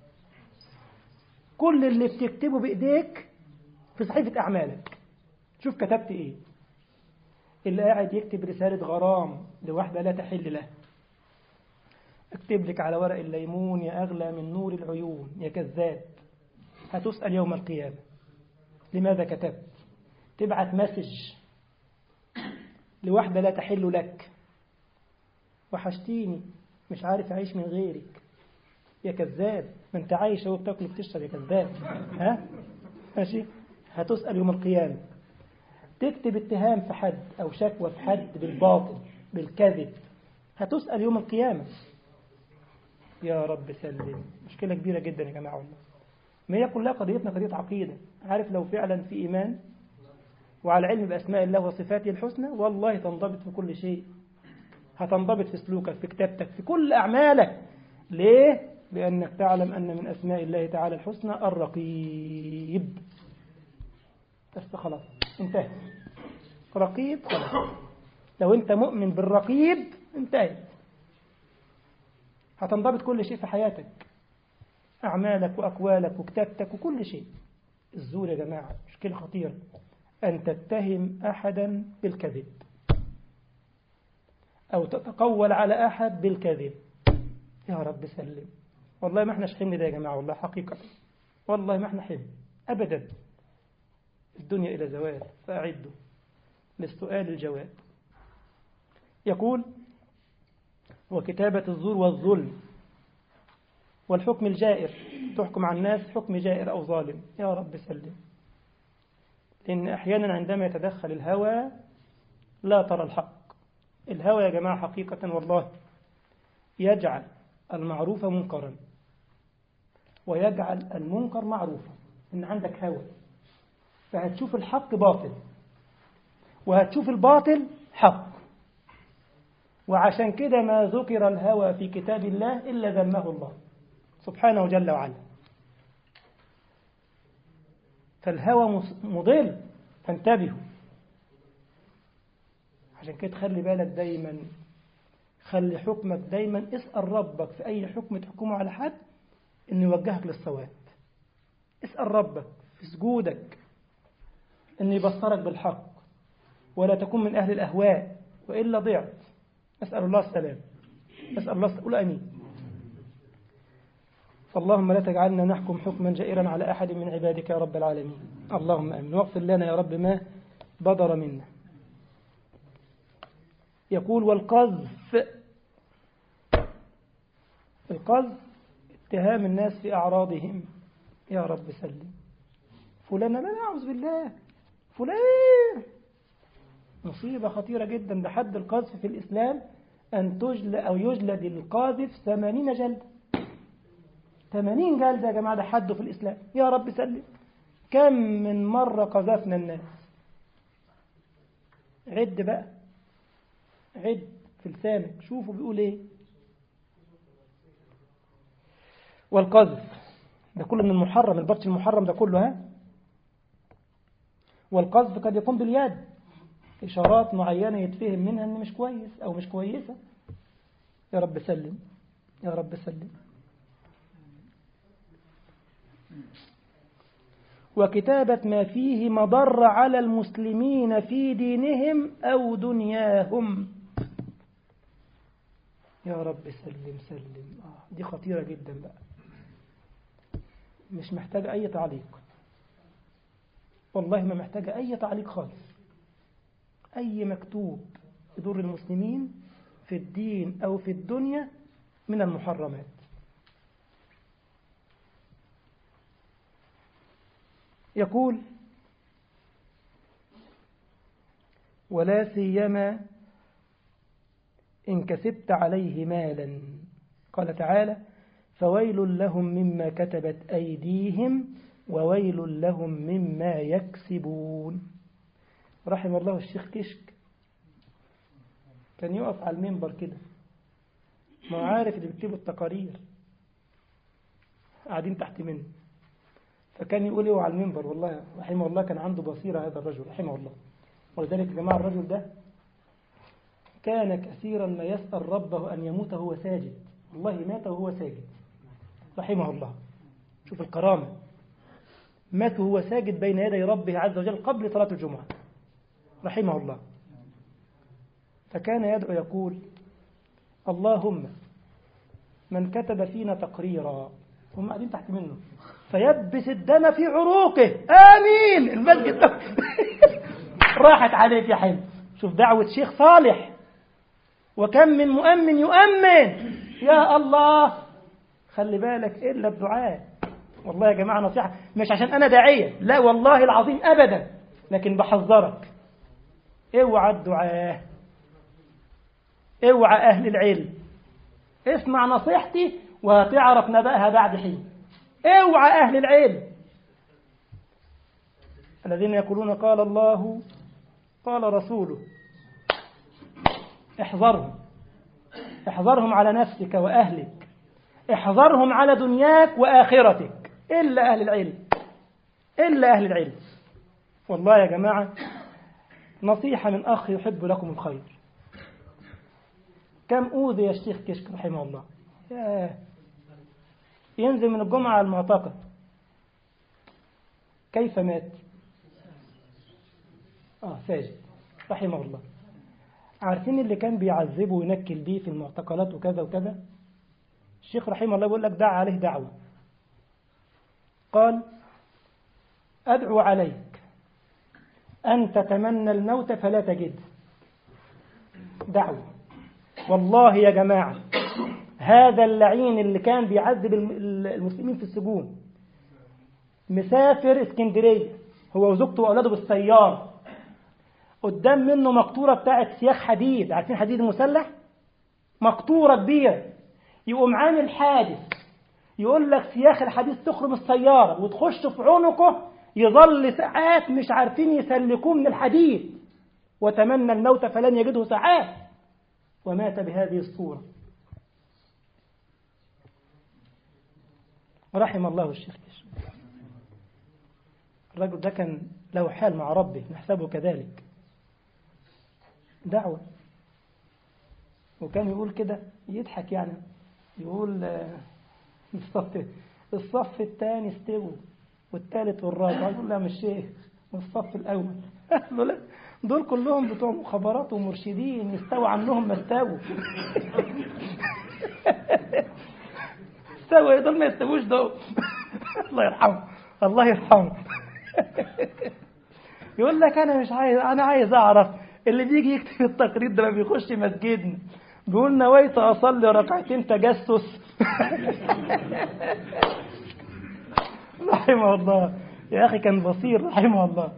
كل اللي بتكتبه بإيديك في صحيفة أعمالك شوف كتبت إيه اللي قاعد يكتب رسالة غرام لواحدة لا تحل له اكتب لك على ورق الليمون يا أغلى من نور العيون يا كذاب هتسأل يوم القيامة لماذا كتبت تبعت مسج لواحدة لا تحل لك وحشتيني مش عارف أعيش من غيرك يا كذاب ما انت عايش اهو بتاكل وبتشرب يا كذاب ها ماشي هتسأل يوم القيامة تكتب اتهام في حد أو شكوى في حد بالباطل بالكذب هتسأل يوم القيامة يا رب سلم مشكلة كبيرة جدا يا جماعة والله ما هي كلها قضيتنا قضية عقيدة عارف لو فعلا في إيمان وعلى علم بأسماء الله وصفاته الحسنى والله تنضبط في كل شيء هتنضبط في سلوكك في كتابتك في كل أعمالك ليه؟ لأنك تعلم أن من أسماء الله تعالى الحسنى الرقيب بس خلاص انتهى رقيب خلاص لو أنت مؤمن بالرقيب انتهت هتنضبط كل شيء في حياتك أعمالك وأقوالك وكتابتك وكل شيء الزور يا جماعة مشكلة خطيرة أن تتهم أحدا بالكذب أو تتقول على أحد بالكذب يا رب سلم والله ما احنا شحن ده يا جماعة والله حقيقة والله ما احنا حلم أبدا الدنيا إلى زوال فأعدوا للسؤال الجواب يقول وكتابة الزور والظلم والحكم الجائر تحكم على الناس حكم جائر أو ظالم يا رب سلم لأن أحيانا عندما يتدخل الهوى لا ترى الحق الهوى يا جماعة حقيقة والله يجعل المعروف منكرا ويجعل المنكر معروفا إن عندك هوى فهتشوف الحق باطل وهتشوف الباطل حق وعشان كده ما ذكر الهوى في كتاب الله إلا ذمه الله سبحانه جل وعلا فالهوى مضل فانتبهوا عشان كده خلي بالك دايما خلي حكمك دايما اسأل ربك في أي حكم تحكمه على حد إنه يوجهك للصواب اسأل ربك في سجودك إنه يبصرك بالحق ولا تكون من أهل الأهواء وإلا ضعت أسأل الله السلام أسأل الله قول أمين فاللهم لا تجعلنا نحكم حكما جائرا على أحد من عبادك يا رب العالمين اللهم أمين واغفر لنا يا رب ما بدر منا يقول والقذف القذف اتهام الناس في أعراضهم يا رب سلم فلان لا أعوذ بالله فلان مصيبة خطيرة جدا ده حد القذف في الإسلام أن تجل أو يجلد القاذف ثمانين جلدة ثمانين جلدة يا جماعة ده حده في الإسلام يا رب سلم كم من مرة قذفنا الناس عد بقى عد في لسانك شوفوا بيقول ايه والقذف ده كله من المحرم البطش المحرم ده كله ها والقذف قد يكون باليد إشارات معينة يتفهم منها أن مش كويس أو مش كويسة يا رب سلم يا رب سلم وكتابة ما فيه مضر على المسلمين في دينهم أو دنياهم يا رب سلم سلم آه دي خطيرة جدا بقى مش محتاجة أي تعليق والله ما محتاجة أي تعليق خالص أي مكتوب يضر المسلمين في الدين أو في الدنيا من المحرمات يقول ولا سيما إن كسبت عليه مالا قال تعالى فويل لهم مما كتبت أيديهم وويل لهم مما يكسبون رحم الله الشيخ كشك كان يقف على المنبر كده ما عارف اللي بيكتبوا التقارير قاعدين تحت منه فكان يقول ايه على المنبر والله رحمه الله كان عنده بصيرة هذا الرجل رحمه الله ولذلك يا جماعة الرجل ده كان كثيرا ما يسأل ربه أن يموت وهو ساجد والله مات وهو ساجد رحمه الله شوف الكرامة مات وهو ساجد بين يدي ربه عز وجل قبل صلاة الجمعة رحمه الله فكان يدعو يقول اللهم من كتب فينا تقريرا هم قاعدين تحت منه فيبس الدم في عروقه آمين المسجد راحت عليك يا حلو شوف دعوة شيخ صالح وكم من مؤمن يؤمن يا الله خلي بالك إلا الدعاء والله يا جماعة نصيحة مش عشان أنا داعية لا والله العظيم أبدا لكن بحذرك اوعى الدعاء اوعى أهل العلم اسمع نصيحتي وهتعرف نبأها بعد حين اوعى أهل العلم الذين يقولون قال الله قال رسوله احذرهم احذرهم على نفسك وأهلك احذرهم على دنياك وآخرتك إلا أهل العلم إلا أهل العلم والله يا جماعة نصيحة من أخ يحب لكم الخير كم أوذي يا الشيخ كشك رحمه الله ياه. ينزل من الجمعة على المعتقد كيف مات آه ساجد رحمه الله عارفين اللي كان بيعذبه وينكل بيه في المعتقلات وكذا وكذا الشيخ رحمه الله بيقول لك دعا عليه دعوة قال أدعو عليك أن تتمنى الموت فلا تجد دعوة والله يا جماعة هذا اللعين اللي كان بيعذب المسلمين في السجون مسافر اسكندرية هو وزوجته وأولاده بالسيارة قدام منه مقطورة بتاعت سياخ حديد عارفين حديد المسلح مقطورة كبيرة يقوم عامل حادث يقول لك سياخ الحديد تخرم السيارة وتخش في عنقه يظل ساعات مش عارفين يسلكوه من الحديد وتمنى الموت فلن يجده ساعات ومات بهذه الصورة رحم الله الشيخ الرجل ده كان له حال مع ربه نحسبه كذلك دعوة وكان يقول كده يضحك يعني يقول الصف الصف الثاني استووا والثالث والرابع يقول لا مش شيخ الصف الأول لا دول كلهم بتوع مخابرات ومرشدين يستوى عنهم ما استووا استوى دول ما يستووش دول الله يرحمه الله يرحمه يقول لك انا مش عايز انا عايز اعرف اللي بيجي يكتب التقرير ده ما بيخش مسجدنا بيقول نويت اصلي ركعتين تجسس رحمه الله يا اخي كان بصير رحمه الله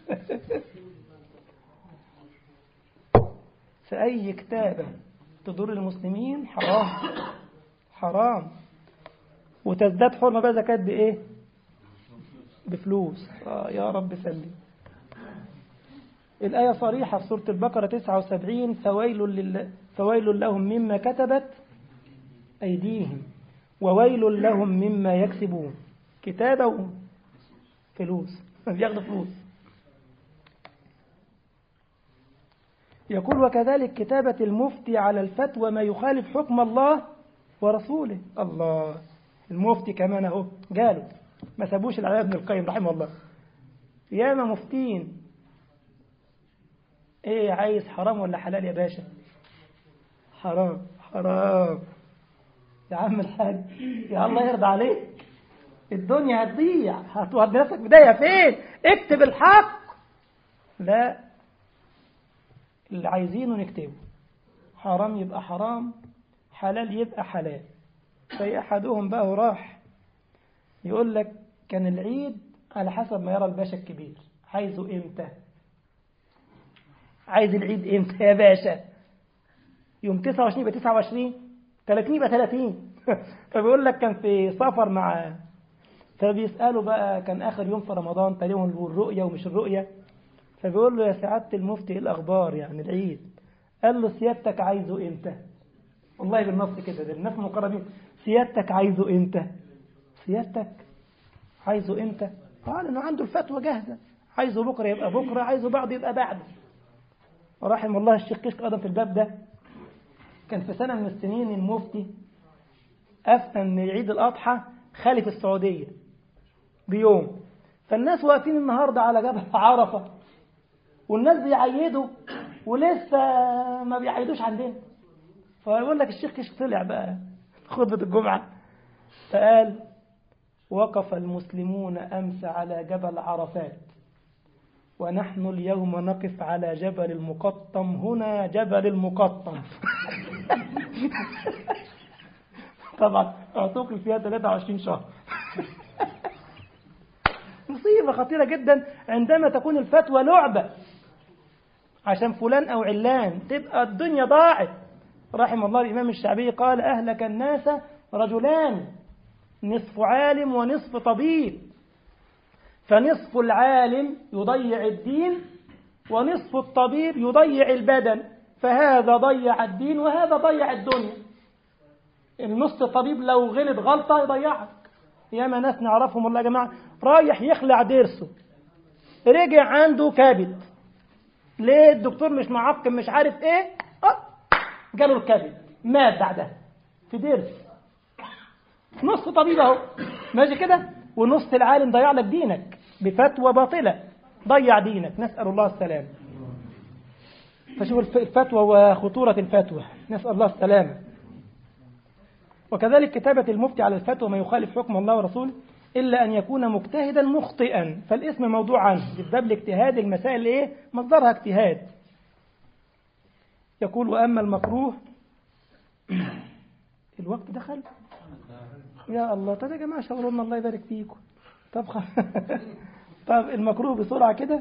في اي كتابه تضر المسلمين حرام حرام وتزداد حرمه بقى زكاه بايه بفلوس آه يا رب سلم الآية صريحة في سورة البقرة 79 فويل, لله فويل لهم مما كتبت أيديهم وويل لهم مما يكسبون كتابة فلوس بياخدوا فلوس يقول وكذلك كتابة المفتي على الفتوى ما يخالف حكم الله ورسوله الله المفتي كمان اهو قالوا ما سابوش العلي ابن القيم رحمه الله ياما مفتين ايه عايز حرام ولا حلال يا باشا حرام حرام يا عم الحاج يا الله يرضى عليك الدنيا هتضيع هتودي نفسك بداية فين اكتب الحق لا اللي عايزينه نكتبه حرام يبقى حرام حلال يبقى حلال في أحدهم بقى وراح يقول لك كان العيد على حسب ما يرى الباشا الكبير عايزه امتى عايز العيد امتى يا باشا يوم 29 يبقى 29 30 يبقى 30 فبيقول لك كان في سفر مع فبيسأله بقى كان آخر يوم في رمضان تقريبا الرؤية ومش الرؤية فبيقول له يا سعادة المفتي ايه الأخبار يعني العيد قال له سيادتك عايزه امتى والله بالنص كده ده الناس مقربين سيادتك عايزه امتى سيادتك عايزه امتى قال انه عنده الفتوى جاهزة عايزه بكرة يبقى بكرة عايزه بعد يبقى بعد ورحم الله الشيخ كشك أيضا في الباب ده كان في سنة من السنين المفتي أفتى أن عيد الأضحى خالف السعودية بيوم فالناس واقفين النهاردة على جبل عرفة والناس بيعيدوا ولسه ما بيعيدوش عندنا فيقول لك الشيخ كشك طلع بقى خطبة الجمعة فقال وقف المسلمون أمس على جبل عرفات ونحن اليوم نقف على جبل المقطم هنا جبل المقطم طبعا اعتقل فيها 23 شهر مصيبة خطيرة جدا عندما تكون الفتوى لعبة عشان فلان أو علان تبقى الدنيا ضاعت رحم الله الإمام الشعبي قال أهلك الناس رجلان نصف عالم ونصف طبيب فنصف العالم يضيع الدين ونصف الطبيب يضيع البدن فهذا ضيع الدين وهذا ضيع الدنيا النص طبيب لو غلط غلطة يضيعك ياما ناس نعرفهم والله يا جماعة رايح يخلع ضرسه رجع عنده كبد ليه الدكتور مش معقم مش عارف ايه أه جاله الكبد مات بعدها في ضرس نص طبيب اهو ماشي كده ونص العالم ضيع لك دينك بفتوى باطلة ضيع دينك نسأل الله السلامة فشوف الفتوى وخطورة الفتوى نسأل الله السلامة وكذلك كتابة المفتي على الفتوى ما يخالف حكم الله ورسوله إلا أن يكون مجتهدا مخطئا فالاسم موضوع عنه بسبب الاجتهاد المسائل إيه مصدرها اجتهاد يقول وأما المكروه الوقت دخل يا الله طب يا جماعة شاوروا لنا الله يبارك فيكم طب خ... طب المكروه بسرعة كده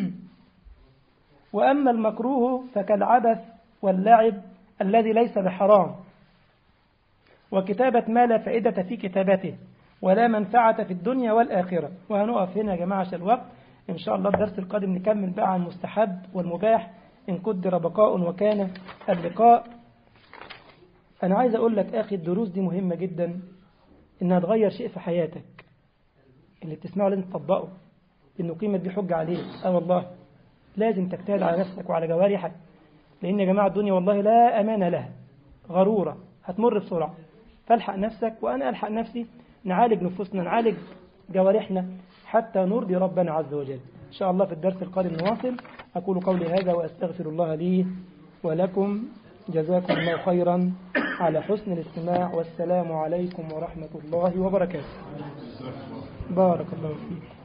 وأما المكروه فكالعبث واللعب الذي ليس بحرام وكتابة ما لا فائدة في كتابته ولا منفعة في الدنيا والآخرة وهنقف هنا يا جماعة عشان الوقت إن شاء الله الدرس القادم نكمل بقى عن المستحب والمباح إن قدر بقاء وكان اللقاء أنا عايز أقول لك أخي الدروس دي مهمة جدا إنها تغير شيء في حياتك اللي بتسمعه لازم تطبقه إنه قيمة دي حجة عليك أه والله لازم تجتهد على نفسك وعلى جوارحك لأن يا جماعة الدنيا والله لا أمان لها غرورة هتمر بسرعة فالحق نفسك وأنا ألحق نفسي نعالج نفوسنا نعالج جوارحنا حتى نرضي ربنا عز وجل إن شاء الله في الدرس القادم نواصل أقول قولي هذا وأستغفر الله لي ولكم جزاكم الله خيرا على حسن الاستماع والسلام عليكم ورحمة الله وبركاته بارك الله فيك